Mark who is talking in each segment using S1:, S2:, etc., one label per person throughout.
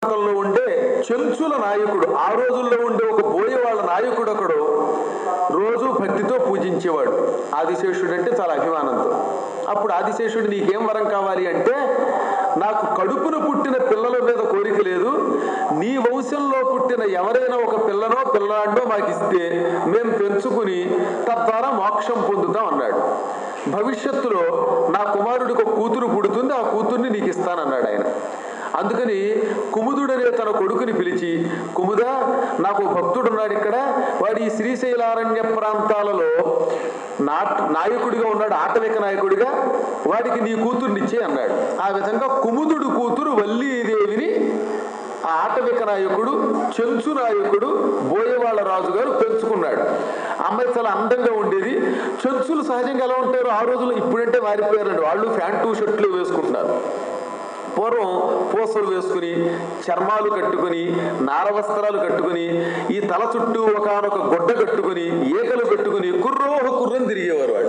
S1: ప్రాంతంలో ఉండే చెంచుల నాయకుడు ఆ రోజుల్లో ఉండే ఒక బోయవాళ్ళ నాయకుడు ఒకడు రోజు భక్తితో పూజించేవాడు ఆదిశేషుడు అంటే చాలా అభిమానంతో అప్పుడు ఆదిశేషుడు నీకేం వరం కావాలి అంటే నాకు కడుపున పుట్టిన పిల్లల మీద కోరిక లేదు నీ వంశంలో పుట్టిన ఎవరైనా ఒక పిల్లనో పిల్లాడో మాకు ఇస్తే మేము పెంచుకుని తద్వారా మోక్షం పొందుతాం అన్నాడు భవిష్యత్తులో నా కుమారుడికి ఒక కూతురు పుడుతుంది ఆ కూతుర్ని నీకు ఇస్తానన్నాడు ఆయన అందుకని కుముదుడనే తన కొడుకుని పిలిచి కుముద నాకు ఓ భక్తుడు ఉన్నాడు ఇక్కడ వాడు ఈ శ్రీశైలారణ్య ప్రాంతాలలో నాట్ నాయకుడిగా ఉన్నాడు ఆటవిక నాయకుడిగా వాడికి నీ కూతుర్నిచ్చే అన్నాడు ఆ విధంగా కుముదుడు కూతురు వల్లీదేవిని ఆ ఆటవిక నాయకుడు చెంచు నాయకుడు బోయవాళ్ళ రాజు గారు పెంచుకున్నాడు ఆ అమ్మాయి చాలా అందంగా ఉండేది చెంచులు సహజంగా ఎలా ఉంటారు ఆ రోజుల్లో ఇప్పుడంటే మారిపోయారండి వాళ్ళు ప్యాంటు షర్ట్లు వేసుకుంటున్నారు పూర్వం పూసలు వేసుకుని చర్మాలు కట్టుకుని నార వస్త్రాలు కట్టుకుని ఈ తల చుట్టూ ఒకనొక గుడ్డ కట్టుకుని ఏకలు పెట్టుకుని కుర్రోహ కుర్రని తిరిగేవారు వాడు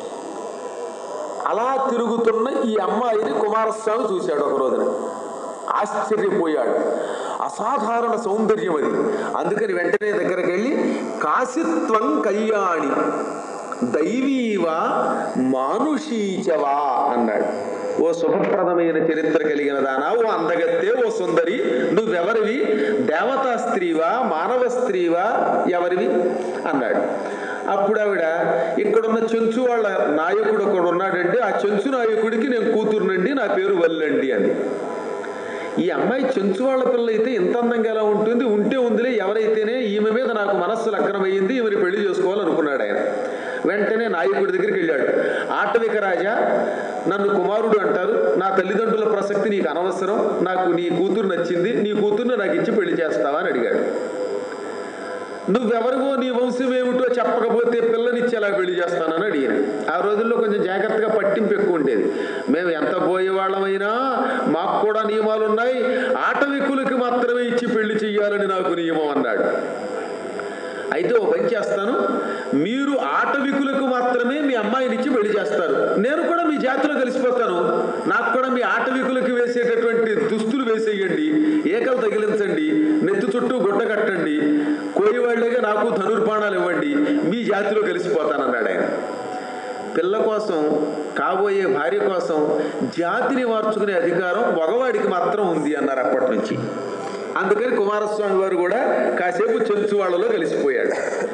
S1: అలా తిరుగుతున్న ఈ అమ్మాయిని కుమారస్వామి చూశాడు ఒక రోజున ఆశ్చర్యపోయాడు అసాధారణ సౌందర్యం అది అందుకని వెంటనే దగ్గరికి వెళ్ళి కాశిత్వం కళ్యాణి దైవీవా మానుషీచవా అన్నాడు ఓ శుభప్రదమైన చరిత్ర కలిగిన దానా ఓ అందగత్తే ఓ సుందరి నువ్వెవరివి దేవతా స్త్రీవా మానవ స్త్రీవా ఎవరివి అన్నాడు అప్పుడు ఆవిడ ఇక్కడున్న చెంచు వాళ్ళ నాయకుడు ఒకడు ఉన్నాడంటే ఆ చెంచు నాయకుడికి నేను కూతురునండి నా పేరు వల్లండి అని ఈ అమ్మాయి చెంచు వాళ్ళ పిల్ల అయితే ఇంత అందంగా ఎలా ఉంటుంది ఉంటే ఉందిలే ఎవరైతేనే ఈమె మీద నాకు మనస్సు లగ్నమయ్యింది ఈమెని పెళ్లి చేసుకోవాలనుకున్నాడు ఆయన వెంటనే నాయకుడి దగ్గరికి వెళ్ళాడు ఆటవిక రాజా నన్ను కుమారుడు అంటారు నా తల్లిదండ్రుల ప్రసక్తి నీకు అనవసరం నాకు నీ కూతురు నచ్చింది నీ కూతుర్ని నాకు ఇచ్చి పెళ్లి చేస్తావా అని అడిగాడు నువ్వెవరివో నీ వంశం ఏమిటో చెప్పకపోతే పిల్లనిచ్చి ఎలా పెళ్లి చేస్తానని అడిగాను ఆ రోజుల్లో కొంచెం జాగ్రత్తగా పట్టింపు ఎక్కువ ఉండేది మేము ఎంత పోయేవాళ్ళమైనా మాకు కూడా నియమాలు ఉన్నాయి ఆటవికులకి మాత్రమే ఇచ్చి పెళ్లి చెయ్యాలని నాకు నియమం అన్నాడు అయితే ఓ పని చేస్తాను మీరు ఆటవికులకు మాత్రమే మీ అమ్మాయిని ఇచ్చి పెళ్లి చేస్తారు నేను కూడా మీ జాతిలో కలిసిపోతాను నాకు కూడా మీ ఆటవికులకు వేసేటటువంటి దుస్తులు వేసేయండి ఏకలు తగిలించండి నెత్తి చుట్టూ గుడ్డ కట్టండి కోయివాళ్ళగా నాకు ధనుర్బాణాలు ఇవ్వండి మీ జాతిలో కలిసిపోతానన్నాడు ఆయన పిల్ల కోసం కాబోయే భార్య కోసం జాతిని మార్చుకునే అధికారం మగవాడికి మాత్రం ఉంది అన్నారు అప్పటి నుంచి అందుకని కుమారస్వామి వారు కూడా కాసేపు చెంచు వాళ్ళలో కలిసిపోయాడు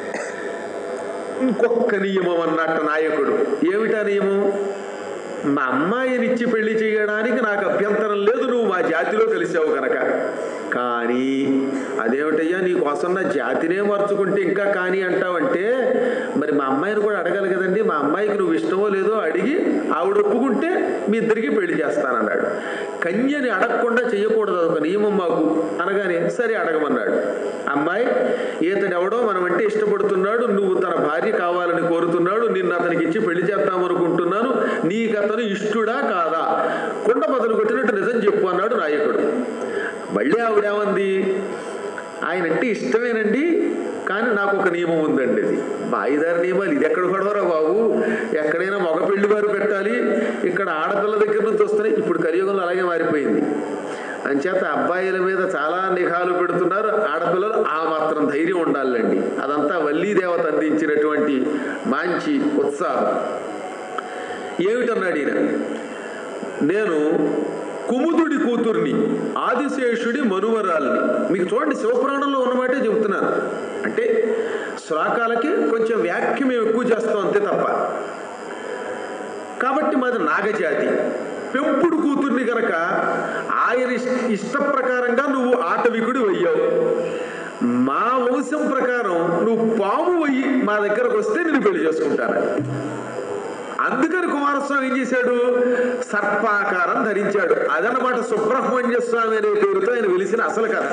S1: ఇంకొక నియమం అన్నట్టు నాయకుడు ఏమిటా నియమం మా అమ్మాయినిచ్చి పెళ్లి చేయడానికి నాకు అభ్యంతరం లేదు నువ్వు మా జాతిలో కలిసావు కనుక కానీ అదేమిటయ్యా నీ కోసం నా జాతినే మార్చుకుంటే ఇంకా కానీ అంటావంటే మరి మా అమ్మాయిని కూడా అడగాలి కదండి మా అమ్మాయికి నువ్వు ఇష్టమో లేదో అడిగి ఆవిడ ఒప్పుకుంటే మీ ఇద్దరికి పెళ్లి చేస్తానన్నాడు కన్యని అడగకుండా చేయకూడదు అదొక నియమం మాకు అనగానే సరే అడగమన్నాడు అమ్మాయి ఇతడు ఎవడో మనం అంటే ఇష్టపడుతున్నాడు నువ్వు తన భార్య కావాలని కోరుతున్నాడు నిన్ను అతనికి ఇచ్చి పెళ్లి చేద్దామనుకుంటున్నాను నీకు అతను ఇష్టుడా కాదా కుండ మొదలు కొట్టినట్టు నిజం చెప్పు అన్నాడు నాయకుడు మళ్ళీ ఆవిడేమంది ఆయన అంటే ఇష్టమేనండి కానీ నాకు ఒక నియమం ఉందండి ఇది మా ఐదారు నియమాలు ఇది ఎక్కడ పడవరా బాబు ఎక్కడైనా మగ పెళ్లి వారు పెట్టాలి ఇక్కడ ఆడపిల్ల దగ్గర నుంచి వస్తున్నాయి ఇప్పుడు కలియుగంలో అలాగే మారిపోయింది అంచేత అబ్బాయిల మీద చాలా నిఘాలు పెడుతున్నారు ఆడపిల్లలు ఆ మాత్రం ధైర్యం ఉండాలండి అదంతా వల్లీ దేవత అందించినటువంటి మంచి ఉత్సాహం ఏమిటన్నాడు ఈయన నేను కుముదుడి కూతుర్ని ఆదిశేషుడి మనువరాల్ని మీకు చూడండి శివపురాణంలో ఉన్నమాటే చెబుతున్నాను అంటే శ్లోకాలకి కొంచెం వ్యాఖ్య మేము ఎక్కువ చేస్తాం అంతే తప్ప కాబట్టి మాది నాగజాతి పెంపుడు కూతుర్ని గనక ఆయన ఇష్ట- ఇష్ట ప్రకారంగా నువ్వు ఆటవికుడి అయ్యావు మా వంశం ప్రకారం నువ్వు పాము అయ్యి మా దగ్గరకు వస్తే నేను పెళ్లి చేసుకుంటాను అందుకని కుమారస్వామి ఏం చేశాడు సర్పాకారం ధరించాడు అదనమాట సుబ్రహ్మణ్య స్వామి అనే పేరుతో ఆయన వెలిసిన అసలు కథ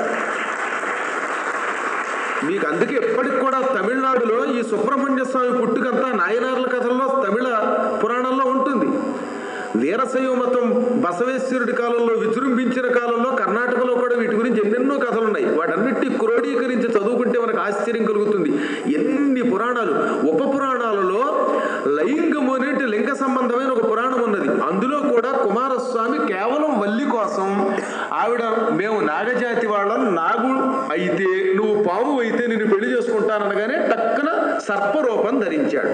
S1: మీకు అందుకే ఎప్పటికి కూడా తమిళనాడులో ఈ సుబ్రహ్మణ్య స్వామి పుట్టుకంతా నాయనార్ల కథల్లో తమిళ పురాణంలో ఉంటుంది వీరశైవ మతం బసవేశ్వరుడి కాలంలో విజృంభించిన కాలంలో కర్ణాటకలో కూడా వీటి గురించి ఎన్నెన్నో కథలు ఉన్నాయి వాటన్నిటి క్రోడీకరించి చదువుకుంటే మనకు ఆశ్చర్యం కలుగుతుంది ఎన్ని పురాణాలు ఉప పురాణాలలో లైంగము అనేటి లింగ సంబంధమైన ఒక పురాణం ఉన్నది అందులో కూడా కుమారస్వామి కేవలం వల్లి కోసం ఆవిడ మేము నాగజాతి
S2: జాతి వాళ్ళం నాగు
S1: అయితే నువ్వు పాము అయితే నిన్ను పెళ్లి చేసుకుంటాననగానే టక్కున సర్పరూపం ధరించాడు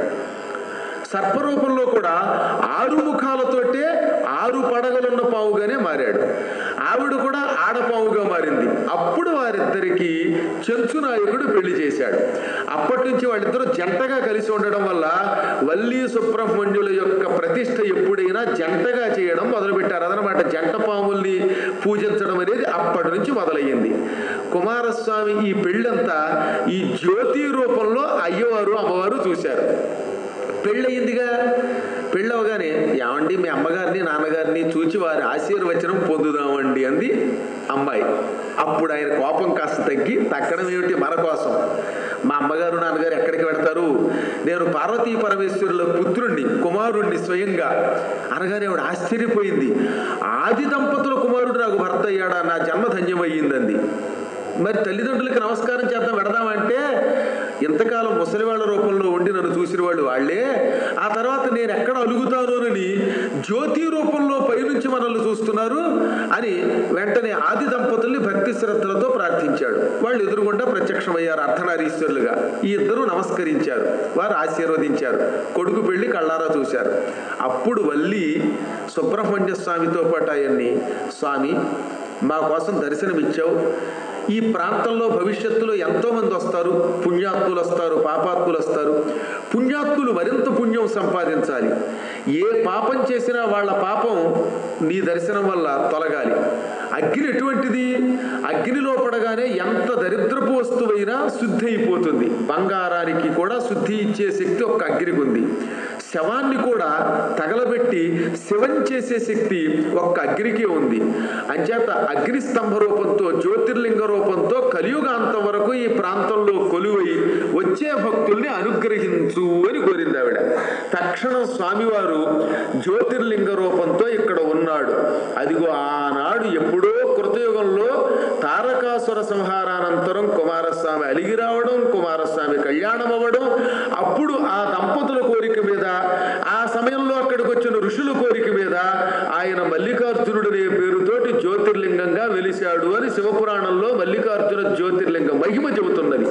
S1: సర్పరూపంలో కూడా ఆరు ముఖాలతోటే ఆరు పడగలున్న పావుగానే మారాడు ఆవిడ కూడా ఆడపావుగా మారింది అప్పుడు వారిద్దరికి చెంచు నాయకుడు పెళ్లి చేశాడు అప్పటి నుంచి వాళ్ళిద్దరూ జంటగా కలిసి ఉండడం వల్ల వల్లి సుబ్రహ్మణ్యుల యొక్క ప్రతిష్ట ఎప్పుడైనా జంటగా చేయడం మొదలుపెట్టారు అదనమాట జంట పాముల్ని పూజించడం అనేది అప్పటి నుంచి మొదలయ్యింది కుమారస్వామి ఈ పెళ్ళంతా ఈ జ్యోతి రూపంలో అయ్యవారు అమ్మవారు చూశారు పెళ్ళయిందిగా పెళ్ళవగానే ఏమండి మీ అమ్మగారిని నాన్నగారిని చూచి వారి ఆశీర్వచనం పొందుదామండి అంది అమ్మాయి అప్పుడు ఆయన కోపం కాస్త తగ్గి తగ్గడం ఏమిటి మన కోసం మా అమ్మగారు నాన్నగారు ఎక్కడికి పెడతారు నేను పార్వతీ పరమేశ్వరుల పుత్రుణ్ణి కుమారుణ్ణి స్వయంగా అనగానే ఆవిడ ఆశ్చర్యపోయింది ఆది దంపతుల కుమారుడు నాకు భర్త అయ్యాడా నా జన్మ ధన్యమయ్యిందంది మరి తల్లిదండ్రులకి నమస్కారం చేద్దాం పెడదామంటే ఇంతకాలం ముసలివాళ్ళ రూపంలో ఉండి నన్ను చూసిన వాళ్ళు వాళ్ళే ఆ తర్వాత నేను ఎక్కడ అలుగుతానోనని జ్యోతి రూపంలో పైనుంచి మనల్ని చూస్తున్నారు అని వెంటనే ఆది దంపతుల్ని భక్తి శ్రద్ధలతో ప్రార్థించాడు వాళ్ళు ఎదురుగుండా ప్రత్యక్షమయ్యారు అర్ధనారీశ్వరులుగా ఈ ఇద్దరు నమస్కరించారు వారు ఆశీర్వదించారు కొడుకు పెళ్లి కళ్ళారా చూశారు అప్పుడు వల్లి సుబ్రహ్మణ్య స్వామితో పాటు ఆయన్ని స్వామి మా కోసం దర్శనమిచ్చావు ఈ ప్రాంతంలో భవిష్యత్తులో ఎంతో మంది వస్తారు పుణ్యాత్ములు వస్తారు పాపాత్ములు వస్తారు పుణ్యాత్ములు మరింత పుణ్యం సంపాదించాలి ఏ పాపం చేసినా వాళ్ళ పాపం నీ దర్శనం వల్ల తొలగాలి అగ్ని ఎటువంటిది అగ్నిలో పడగానే ఎంత దరిద్రపు వస్తువైనా శుద్ధి అయిపోతుంది బంగారానికి కూడా శుద్ధి ఇచ్చే శక్తి ఒక్క అగ్నికి ఉంది శవాన్ని కూడా తగలబెట్టి శివం చేసే శక్తి ఒక్క అగ్నికి ఉంది అంచేత అగ్ని స్తంభ రూపంతో జ్యోతిర్లింగ రూపంతో కలియుగాంతం వరకు ఈ ప్రాంతంలో కొలువై వచ్చే భక్తుల్ని అనుగ్రహించు అని కోరింది ఆవిడ తక్షణం స్వామివారు జ్యోతిర్లింగ రూపంతో ఇక్కడ ఉన్నాడు అదిగో ఆనాడు ఎప్పుడో కృతయుగంలో తారకాసుర సంహారానంతరం కుమారస్వామి అలిగి రావడం కుమారస్వామి కళ్యాణం అవ్వడం అప్పుడు ఆ దంపతుల కోరిక మీద ఆ సమయంలో అక్కడికి వచ్చిన ఋషుల కోరిక మీద ఆయన మల్లికార్జునుడనే పేరుతోటి జ్యోతిర్లింగంగా వెలిశాడు అని శివపురాణంలో మల్లికార్జున జ్యోతిర్లింగ మహిమ చెబుతున్నది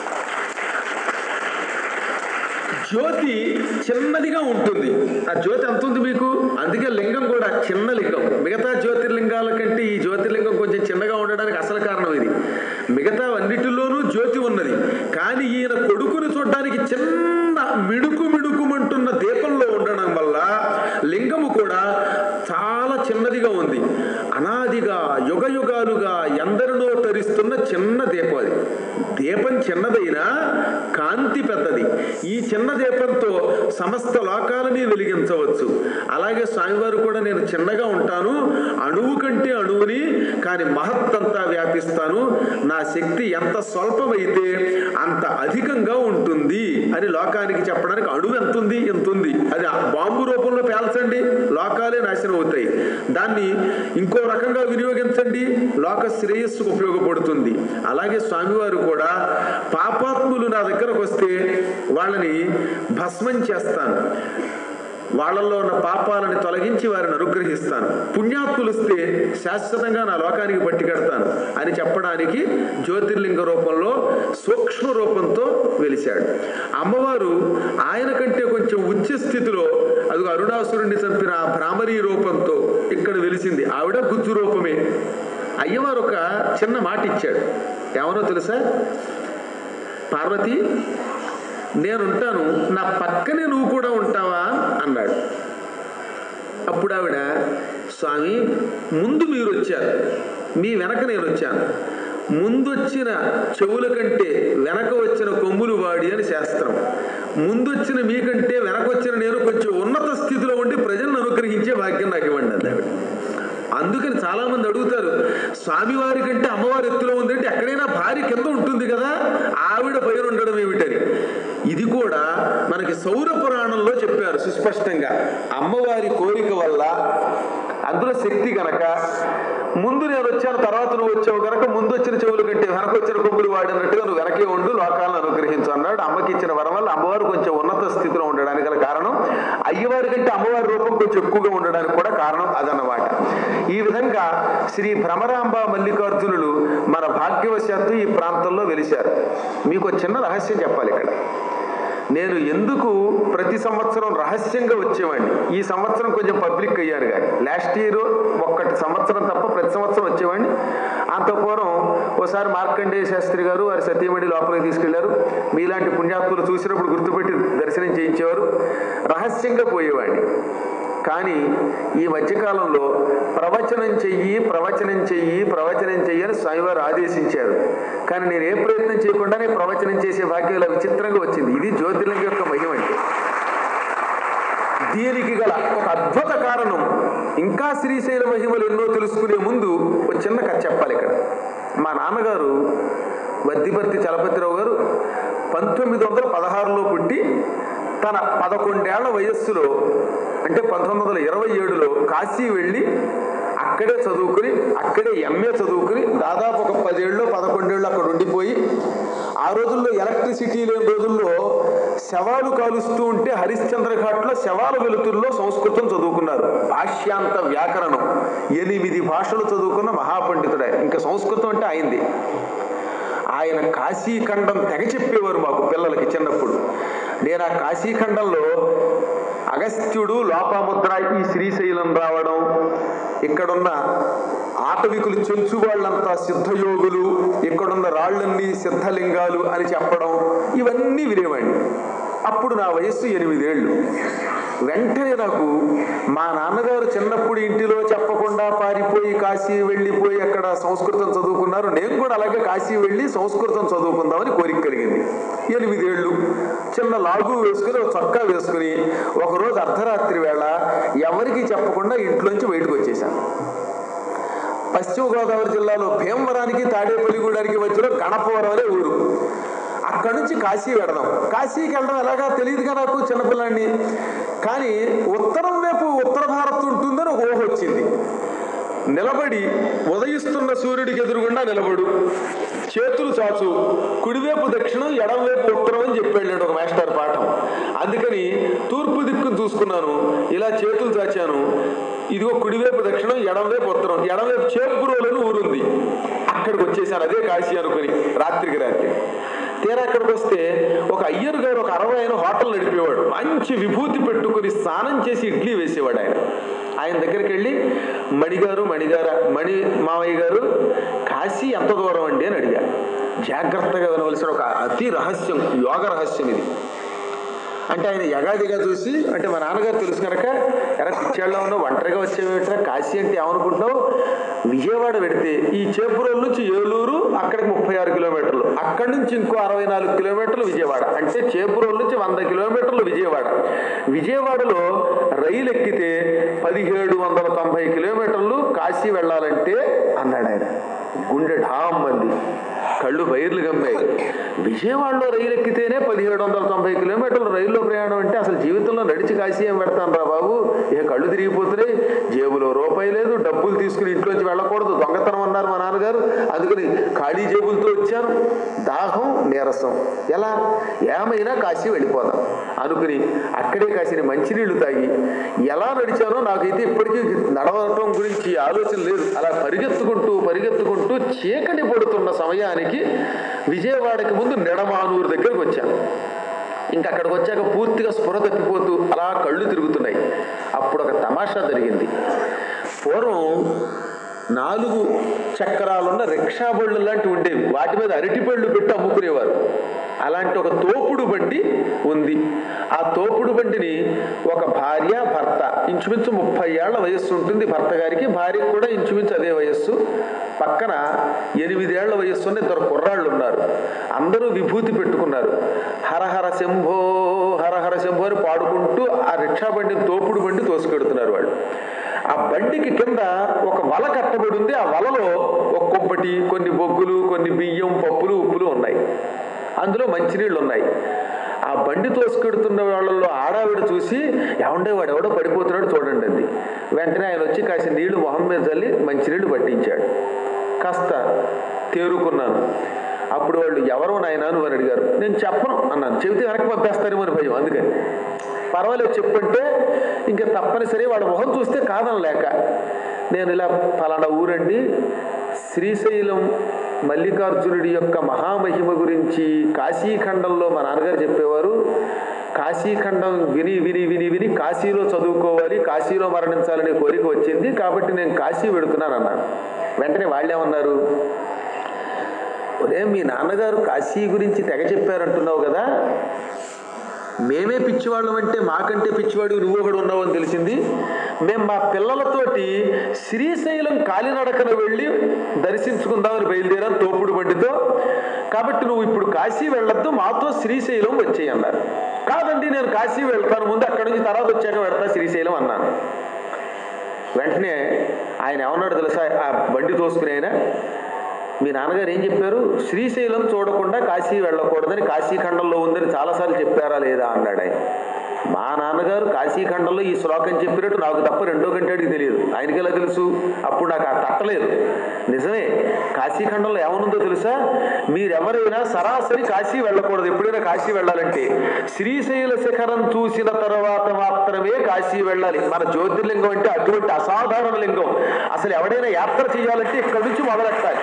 S1: జ్యోతి చిన్నదిగా ఉంటుంది ఆ జ్యోతి ఎంత ఉంది మీకు అందుకే లింగం కూడా చిన్న లింగం మిగతా జ్యోతిర్లింగాల కంటే ఈ జ్యోతిర్లింగం కొంచెం చిన్నగా ఉండడానికి అసలు కారణం ఇది మిగతా అన్నిటిలోనూ జ్యోతి ఉన్నది కానీ ఈయన కొడుకుని చూడడానికి చిన్న మిడుకు మిడుకుమంటున్న దీపంలో ఉండడం వల్ల లింగము కూడా చాలా చిన్నదిగా ఉంది అనాదిగా యుగ యుగాలుగా ఎందరినో తరిస్తున్న చిన్న దీపం అది దీపం చిన్నదైనా కాంతి పెద్దది ఈ చిన్న దీపంతో సమస్త లోకాలని వెలిగించవచ్చు అలాగే స్వామివారు కూడా నేను చిన్నగా ఉంటాను అణువు కంటే అణువుని కానీ మహత్తంతా వ్యాపిస్తాను నా శక్తి ఎంత స్వల్పమైతే అంత అధికంగా ఉంటుంది అని లోకానికి చెప్పడానికి అణువు ఎంత ఉంది ఎంత ఉంది అది ఆ బాంబు రూపంలో పేల్చండి లోకాలే నాశనం అవుతాయి దాన్ని ఇంకో రకంగా వినియోగించండి లోక శ్రేయస్సుకు ఉపయోగపడుతుంది అలాగే స్వామివారు కూడా పాపాత్ములు నా దగ్గరకు వస్తే వాళ్ళని భస్మం చేస్తాను వాళ్ళల్లో ఉన్న పాపాలని తొలగించి వారిని అనుగ్రహిస్తాను పుణ్యాత్ములు వస్తే శాశ్వతంగా నా లోకానికి పట్టికెడతాను అని చెప్పడానికి జ్యోతిర్లింగ రూపంలో సూక్ష్మ రూపంతో వెలిశాడు అమ్మవారు ఆయన కంటే కొంచెం ఉచ్చ స్థితిలో అది అరుణాసురుణ్ణి చంపిన ఆ భ్రామరీ రూపంతో ఇక్కడ వెలిసింది ఆవిడ గుజ్జు రూపమే అయ్యవారు ఒక చిన్న మాట ఇచ్చాడు ఏమనో తెలుసా పార్వతి నేనుంటాను నా పక్కనే నువ్వు కూడా ఉంటావా అన్నాడు అప్పుడు ఆవిడ స్వామి ముందు మీరు వచ్చారు మీ వెనక నేను వచ్చాను ముందు వచ్చిన చెవుల కంటే వెనక వచ్చిన కొమ్ములు వాడి అని శాస్త్రం ముందు వచ్చిన మీకంటే వెనక వచ్చిన నేను కొంచెం ఉన్నత స్థితిలో ఉండి ప్రజలను అనుగ్రహించే భాగ్యం నాకు ఇవ్వండి అంది ఆవిడ అందుకని చాలా మంది అడుగుతారు స్వామివారి కంటే అమ్మవారి ఎత్తులో ఉందంటే ఎక్కడైనా భార్య కింద ఉంటుంది కదా ఆవిడ పైన ఉండడం ఏమిటని ఇది కూడా మనకి సౌర పురాణంలో చెప్పారు సుస్పష్టంగా అమ్మవారి కోరిక వల్ల అందులో శక్తి కనుక ముందు నేను వచ్చాను తర్వాత నువ్వు వచ్చావు కనుక ముందు వచ్చిన చెవులు కంటే వెనక వచ్చిన కొమ్ములు వాడినట్టుగా నువ్వు వెనకే ఉండు లోకాలను అనుగ్రహించు అన్నాడు అమ్మకి ఇచ్చిన వరం వల్ల అమ్మవారు కొంచెం ఉన్నత స్థితిలో ఉండడానికి గల కారణం అయ్యవారి కంటే అమ్మవారి రూపం కొంచెం ఎక్కువగా ఉండడానికి కూడా కారణం అదన్నమాట ఈ విధంగా శ్రీ భ్రమరాంబ మల్లికార్జునులు మన భాగ్యవశాత్తు ఈ ప్రాంతంలో వెలిశారు మీకు ఒక చిన్న రహస్యం చెప్పాలి ఇక్కడ నేను ఎందుకు ప్రతి సంవత్సరం రహస్యంగా వచ్చేవాడిని ఈ సంవత్సరం కొంచెం పబ్లిక్ అయ్యారు కానీ లాస్ట్ ఇయర్ ఒక్కటి సంవత్సరం తప్ప ప్రతి సంవత్సరం వచ్చేవాడిని అంత పూర్వం ఓసారి మార్కండేయ శాస్త్రి గారు వారి సతీమణి లోపలికి తీసుకెళ్లారు మీలాంటి పుణ్యాత్ములు చూసినప్పుడు గుర్తుపెట్టి దర్శనం చేయించేవారు రహస్యంగా పోయేవాడిని కానీ ఈ మధ్యకాలంలో ప్రవచనం చెయ్యి ప్రవచనం చెయ్యి ప్రవచనం చెయ్యి అని స్వామివారు ఆదేశించారు కానీ నేను ఏ ప్రయత్నం చేయకుండానే ప్రవచనం చేసే భాగ్యం ఇలా విచిత్రంగా వచ్చింది ఇది జ్యోతిర్లింగ యొక్క మహిమ అంటే దీనికి గల ఒక అద్భుత కారణం ఇంకా శ్రీశైల మహిమలు ఎన్నో తెలుసుకునే ముందు ఒక చిన్న కథ చెప్పాలి ఇక్కడ మా నాన్నగారు వద్దిపర్తి చలపతిరావు గారు పంతొమ్మిది వందల పదహారులో పుట్టి తన పదకొండేళ్ల వయస్సులో అంటే పంతొమ్మిది వందల ఇరవై ఏడులో కాశీ వెళ్ళి అక్కడే చదువుకుని అక్కడే ఎంఏ చదువుకుని దాదాపు ఒక పదేళ్ళు పదకొండేళ్ళు అక్కడ ఉండిపోయి ఆ రోజుల్లో ఎలక్ట్రిసిటీ లేని రోజుల్లో శవాలు కాలుస్తూ ఉంటే హరిశ్చంద్ర ఘాట్లో శవాల వెలుతుల్లో సంస్కృతం చదువుకున్నారు భాష్యాంత వ్యాకరణం ఎనిమిది భాషలు చదువుకున్న మహాపండితుడే ఇంకా సంస్కృతం అంటే అయింది ఆయన కాశీఖండం తెగ చెప్పేవారు మాకు పిల్లలకి చిన్నప్పుడు నేను ఆ కాశీఖండంలో అగస్త్యుడు లోపాముద్ర ఈ శ్రీశైలం రావడం ఇక్కడున్న ఆటవికులు చెంచు వాళ్ళంతా సిద్ధయోగులు ఇక్కడున్న రాళ్ళన్నీ సిద్ధలింగాలు అని చెప్పడం ఇవన్నీ వినేవాడిని అప్పుడు నా వయస్సు ఎనిమిదేళ్ళు వెంటనే నాకు మా నాన్నగారు చిన్నప్పుడు ఇంటిలో చెప్పకుండా పారిపోయి కాశీ వెళ్ళిపోయి అక్కడ సంస్కృతం చదువుకున్నారు నేను కూడా అలాగే కాశీ వెళ్ళి సంస్కృతం చదువుకుందామని కోరిక కలిగింది ఎనిమిదేళ్ళు చిన్న లాగు వేసుకుని ఒక చొక్కా వేసుకుని ఒకరోజు అర్ధరాత్రి వేళ ఎవరికి చెప్పకుండా ఇంట్లోంచి బయటకు వచ్చేసాను పశ్చిమ గోదావరి జిల్లాలో భీమవరానికి తాడేపల్లిగూడానికి మధ్యలో గణపవరం అనే ఊరు అక్కడి నుంచి కాశీ వెడదాం కాశీకి వెళ్ళడం ఎలాగా తెలియదుగా నాకు చిన్నపిల్లాడిని కానీ ఉత్తరం వైపు ఉత్తర భారత్ ఉంటుందని ఒక ఊహ వచ్చింది నిలబడి ఉదయిస్తున్న సూర్యుడికి ఎదురుగుండా నిలబడు చేతులు చాచు కుడివైపు దక్షిణం ఎడమవైపు ఉత్తరం అని చెప్పాడు ఒక మాస్టర్ పాఠం అందుకని తూర్పు దిక్కును చూసుకున్నాను ఇలా చేతులు చాచాను ఇదిగో కుడివైపు దక్షిణం ఎడమవైపు ఉత్తరం ఎడమవైపు చేపురోలని ఊరుంది అక్కడికి వచ్చేసాను అదే కాశీ అనుకుని రాత్రికి రాత్రి తీరా అక్కడికి వస్తే ఒక అయ్యర్ గారు ఒక అరవై ఆయన హోటల్ నడిపేవాడు మంచి విభూతి పెట్టుకుని స్నానం చేసి ఇడ్లీ వేసేవాడు ఆయన ఆయన దగ్గరికి వెళ్ళి మణిగారు మణిగార మణి మావయ్య గారు కాశీ ఎంత దూరం అండి అని అడిగా జాగ్రత్తగా వినవలసిన ఒక అతి రహస్యం యోగ రహస్యం ఇది అంటే ఆయన యగాదిగా చూసి అంటే మా నాన్నగారు తెలుసు కనుక ఎరా పిచ్చాళ్ళలో ఉన్నావు ఒంటరిగా వచ్చేవేమిట్రా కాశీ అంటే ఏమనుకుంటున్నావు విజయవాడ పెడితే ఈ చేపురోలు నుంచి ఏలూరు అక్కడికి ముప్పై ఆరు కిలోమీటర్లు అక్కడి నుంచి ఇంకో అరవై నాలుగు కిలోమీటర్లు విజయవాడ అంటే చేపురోలు నుంచి వంద కిలోమీటర్లు విజయవాడ విజయవాడలో రైలు ఎక్కితే పదిహేడు వందల తొంభై కిలోమీటర్లు కాశీ వెళ్ళాలంటే అన్నాడు ఆయన గుండె ఢామ్ మంది కళ్ళు బైర్లు గమ్మాయి విజయవాడలో రైలు ఎక్కితేనే పదిహేడు వందల తొంభై కిలోమీటర్లు రైల్లో ప్రయాణం అంటే అసలు జీవితంలో నడిచి కాశీ ఏం పెడతాను రా బాబు ఇక కళ్ళు తిరిగిపోతున్నాయి జేబులో రూపాయి లేదు డబ్బులు తీసుకుని ఇంట్లోంచి వెళ్ళకూడదు దొంగతనం అన్నారు మా నాన్నగారు అందుకని ఖాళీ జేబులతో వచ్చాను దాహం నీరసం ఎలా ఏమైనా కాశీ వెళ్ళిపోదాం అనుకుని అక్కడే కాసిన మంచినీళ్లు తాగి ఎలా నడిచానో నాకైతే ఇప్పటికీ నడవటం గురించి ఆలోచన లేదు అలా పరిగెత్తుకుంటూ పరిగెత్తుకుంటూ చీకటి పడుతున్న సమయానికి విజయవాడకి ముందు నెడమానూరు దగ్గరకు వచ్చాను ఇంకా అక్కడికి వచ్చాక పూర్తిగా స్పృహ తప్పిపోతూ అలా కళ్ళు తిరుగుతున్నాయి అప్పుడు ఒక తమాషా జరిగింది పూర్వం నాలుగు చక్రాలున్న రిక్షా బళ్ళు లాంటివి ఉండేవి వాటి మీద అరటిపళ్ళు పెట్టి అమ్ముకునేవారు అలాంటి ఒక తోపుడు బండి ఉంది ఆ తోపుడు బండిని ఒక భార్య భర్త ఇంచుమించు ముప్పై ఏళ్ల వయస్సు ఉంటుంది భర్త గారికి భార్యకు కూడా ఇంచుమించు అదే వయస్సు పక్కన ఎనిమిదేళ్ల వయస్సు ఉన్న ఇద్దరు కుర్రాళ్ళు ఉన్నారు అందరూ విభూతి పెట్టుకున్నారు హరహర శంభో హరహర శంభో అని పాడుకుంటూ ఆ రిక్షా బండిని తోపుడు బండి తోసుకెడుతున్నారు వాళ్ళు ఆ బండికి కింద ఒక వల కట్టబడి ఉంది ఆ వలలో ఒక కొబ్బటి కొన్ని బొగ్గులు కొన్ని బియ్యం పప్పులు ఉప్పులు ఉన్నాయి అందులో మంచినీళ్ళు ఉన్నాయి ఆ ఆ బండి తోసుకెడుతున్న వాళ్ళల్లో ఆడావిడ చూసి ఎవండే వాడు ఎవడో పడిపోతున్నాడు చూడండి అంది వెంటనే ఆయన వచ్చి కాసిన నీళ్లు మొహం మీద చల్లి మంచినీళ్ళు పట్టించాడు కాస్త తేరుకున్నాను అప్పుడు వాళ్ళు ఎవరో నాయన నువ్వు అని అడిగారు నేను చెప్పను అన్నాను చెబితే వెనక్కి పంపేస్తారేమో అని భయం అందుకని పర్వాలేదు చెప్పంటే ఇంకా తప్పనిసరి వాళ్ళ మొహం చూస్తే కాదనలేక నేను ఇలా ఫలానా ఊరండి శ్రీశైలం మల్లికార్జునుడి యొక్క మహామహిమ గురించి కాశీఖండంలో మా నాన్నగారు చెప్పేవారు కాశీఖండం విని విని విని విని కాశీలో చదువుకోవాలి కాశీలో మరణించాలనే కోరిక వచ్చింది కాబట్టి నేను కాశీ వెడుతున్నాను అన్నాను వెంటనే వాళ్ళేమన్నారు ఒరే మీ నాన్నగారు కాశీ గురించి తెగ చెప్పారంటున్నావు కదా మేమే పిచ్చివాళ్ళం అంటే మాకంటే పిచ్చివాడు నువ్వు ఒకడు ఉన్నావు అని తెలిసింది మేము మా పిల్లలతోటి శ్రీశైలం కాలినడకన వెళ్ళి దర్శించుకుందామని బయలుదేరాం తోపుడు బండితో కాబట్టి నువ్వు ఇప్పుడు కాశీ వెళ్ళొద్దు మాతో శ్రీశైలం వచ్చేయి అన్నారు కాదండి నేను కాశీ వెళ్తాను ముందు అక్కడి నుంచి తర్వాత వచ్చాక వెళ్తా శ్రీశైలం అన్నాను వెంటనే ఆయన ఏమన్నాడు తెలుసా ఆ బండి తోసుకుని ఆయన మీ నాన్నగారు ఏం చెప్పారు శ్రీశైలం చూడకుండా కాశీ వెళ్ళకూడదని కాశీఖండంలో ఉందని చాలాసార్లు చెప్పారా లేదా అన్నాడు ఆయన మా నాన్నగారు కాశీఖండంలో ఈ శ్లోకం చెప్పినట్టు నాకు తప్ప రెండో గంటడికి తెలియదు ఆయనకి ఎలా తెలుసు అప్పుడు నాకు ఆ తట్టలేదు నిజమే కాశీఖండంలో ఏమనుందో తెలుసా మీరెవరైనా సరాసరి కాశీ వెళ్ళకూడదు ఎప్పుడైనా కాశీ వెళ్ళాలంటే శ్రీశైల శిఖరం చూసిన తర్వాత మాత్రమే కాశీ వెళ్ళాలి మన జ్యోతిర్లింగం అంటే అటువంటి అసాధారణ లింగం అసలు ఎవడైనా యాత్ర చేయాలంటే ఇక్కడ నుంచి మొదలెట్టాలి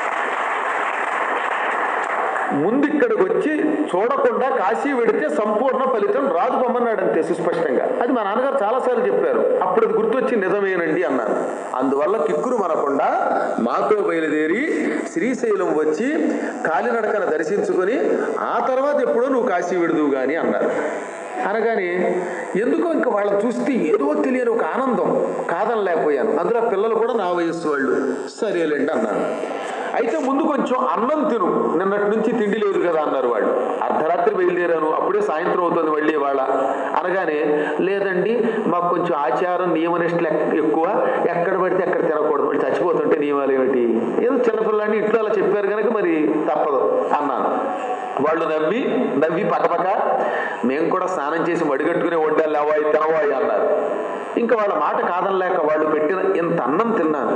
S1: ముందు ఇక్కడికి వచ్చి చూడకుండా కాశీ వెడితే సంపూర్ణ ఫలితం రాదు పొమ్మన్నాడు అంతే సుస్పష్టంగా అది మా నాన్నగారు చాలాసార్లు చెప్పారు అప్పుడు అది గుర్తొచ్చి నిజమేనండి అన్నాను అందువల్ల కిక్కురు మనకుండా మాతో బయలుదేరి శ్రీశైలం వచ్చి కాలినడకన దర్శించుకొని ఆ తర్వాత ఎప్పుడో నువ్వు కాశీ విడుదువు గాని అన్నారు అనగానే ఎందుకో ఇంకా వాళ్ళని చూస్తే ఏదో తెలియని ఒక ఆనందం కాదనలేకపోయాను అందులో పిల్లలు కూడా నా వయస్సు వాళ్ళు సరేలేండి అన్నాను అయితే ముందు కొంచెం అన్నం తిను నిన్నటి నుంచి తిండి లేదు కదా అన్నారు వాళ్ళు అర్ధరాత్రి బయలుదేరాను అప్పుడే సాయంత్రం అవుతుంది మళ్ళీ వాళ్ళ అనగానే లేదండి మాకు కొంచెం ఆచారం నియమనిష్టలు ఎక్- ఎక్కువ ఎక్కడ పడితే ఎక్కడ తినకూడదు వాళ్ళు చచ్చిపోతుంటే నియమాలు ఏమిటి ఏదో చిన్నపిల్లాన్ని ఇంట్లో అలా చెప్పారు కనుక మరి తప్పదు అన్నాను వాళ్ళు నవ్వి నవ్వి పక్కపక్క మేము కూడా స్నానం చేసి మడిగట్టుకునే వండాలి అవాయి తినవాయి అన్నారు ఇంకా వాళ్ళ మాట కాదనలేక వాళ్ళు పెట్టిన ఇంత అన్నం తిన్నాను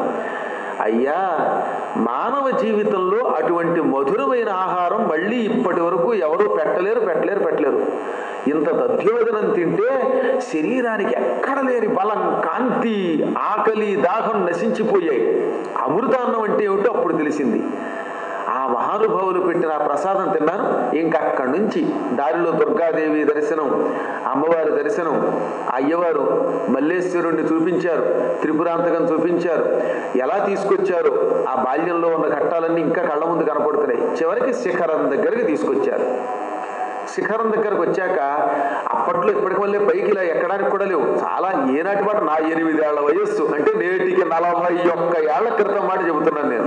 S1: అయ్యా మానవ జీవితంలో అటువంటి మధురమైన ఆహారం మళ్ళీ ఇప్పటి వరకు ఎవరు పెట్టలేరు పెట్టలేరు పెట్టలేరు ఇంత దధ్యోజనం తింటే శరీరానికి ఎక్కడ లేని బలం కాంతి ఆకలి దాహం నశించిపోయాయి అమృతాన్నం అంటే ఏమిటో అప్పుడు తెలిసింది ఆ మహానుభావులు పెట్టిన ఆ ప్రసాదం తిన్నాను ఇంకా అక్కడి నుంచి దారిలో దుర్గాదేవి దర్శనం అమ్మవారి దర్శనం అయ్యవారు మల్లేశ్వరుణ్ణి చూపించారు త్రిపురాంతకం చూపించారు ఎలా తీసుకొచ్చారు ఆ బాల్యంలో ఉన్న ఘట్టాలన్నీ ఇంకా కళ్ళ ముందు కనపడుతున్నాయి చివరికి శిఖరం దగ్గరికి తీసుకొచ్చారు శిఖరం దగ్గరకు వచ్చాక అప్పట్లో ఇప్పటికి మళ్ళీ పైకి ఇలా ఎక్కడానికి కూడా లేవు చాలా ఏనాటి మాట నా ఎనిమిదేళ్ల వయస్సు అంటే నేటికి నలభై ఒక్క ఏళ్ల క్రితం మాట చెబుతున్నాను నేను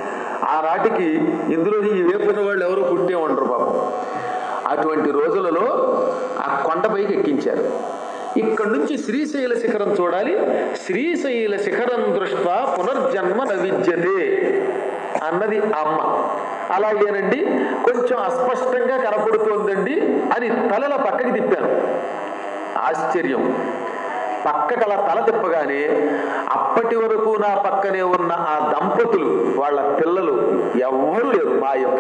S1: ఆనాటికి ఇందులో ఈ వేపున్న వాళ్ళు ఎవరు పుట్టే ఉండరు పాపం అటువంటి రోజులలో ఆ కొండపైకి ఎక్కించారు ఇక్కడి నుంచి శ్రీశైల శిఖరం చూడాలి శ్రీశైల శిఖరం దృష్ట్యా పునర్జన్మ నవిద్యతే అన్నది అమ్మ అలాగేనండి కొంచెం అస్పష్టంగా కనపడుతోందండి అని తలల పక్కకి తిప్పాను ఆశ్చర్యం పక్కకల తల తిప్పగానే అప్పటి వరకు నా పక్కనే ఉన్న ఆ దంపతులు వాళ్ళ పిల్లలు ఎవ్వరూ లేరు మాయం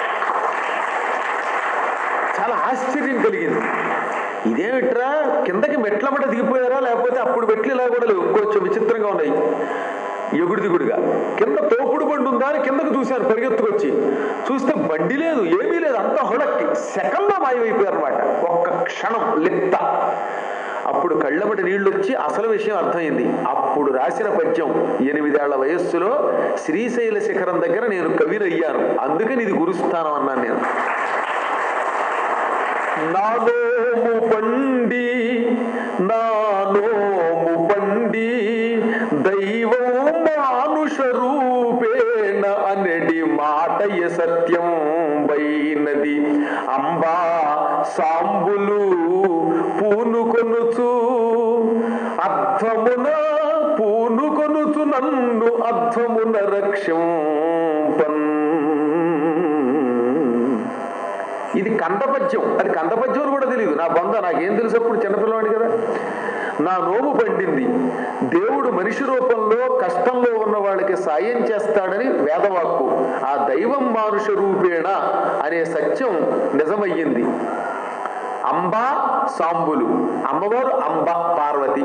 S1: చాలా ఆశ్చర్యం కలిగింది ఇదేమిట్రా కిందకి మెట్ల మట దిగిపోయారా లేకపోతే అప్పుడు మెట్లు ఇలా కూడా లేవు కొంచెం విచిత్రంగా ఉన్నాయి ఎగుడు దిగుడుగా కింద తోపుడు బండి ఉందా అని కిందకు చూశాను పరిగెత్తుకొచ్చి చూస్తే బండి లేదు ఏమీ లేదు అంతా హుళక్కి సెకండ్లో మాయమైపోయారు అనమాట ఒక్క క్షణం లిప్త అప్పుడు కళ్ళమటి నీళ్లు వచ్చి అసలు విషయం అర్థమైంది అప్పుడు రాసిన పద్యం ఎనిమిదేళ్ల వయస్సులో శ్రీశైల శిఖరం దగ్గర నేను కవినయ్యాను అందుకని ఇది గురుస్థానం అన్నాను నేను నానోము పండి నానోము పండి దైవం మానుష రూపేణ అనడి మాటయ సత్యం వైనది అంబా సాంబులు పూనుకొనుచు అర్థమున పూనుకొనుచు నన్ను అర్థమున రక్షంపన్ ఇది కందపద్యం అది కందపద్యం అని కూడా తెలియదు నా బంధ నాకేం తెలుసు అప్పుడు చిన్నపిల్లవాడి కదా నా నోము పండింది దేవుడు మనిషి రూపంలో కష్టంలో ఉన్న వాళ్ళకి సాయం చేస్తాడని వేదవాక్కు ఆ దైవం మానుష రూపేణ అనే సత్యం నిజమయ్యింది అంబ సాంబులు అమ్మవారు అంబ పార్వతి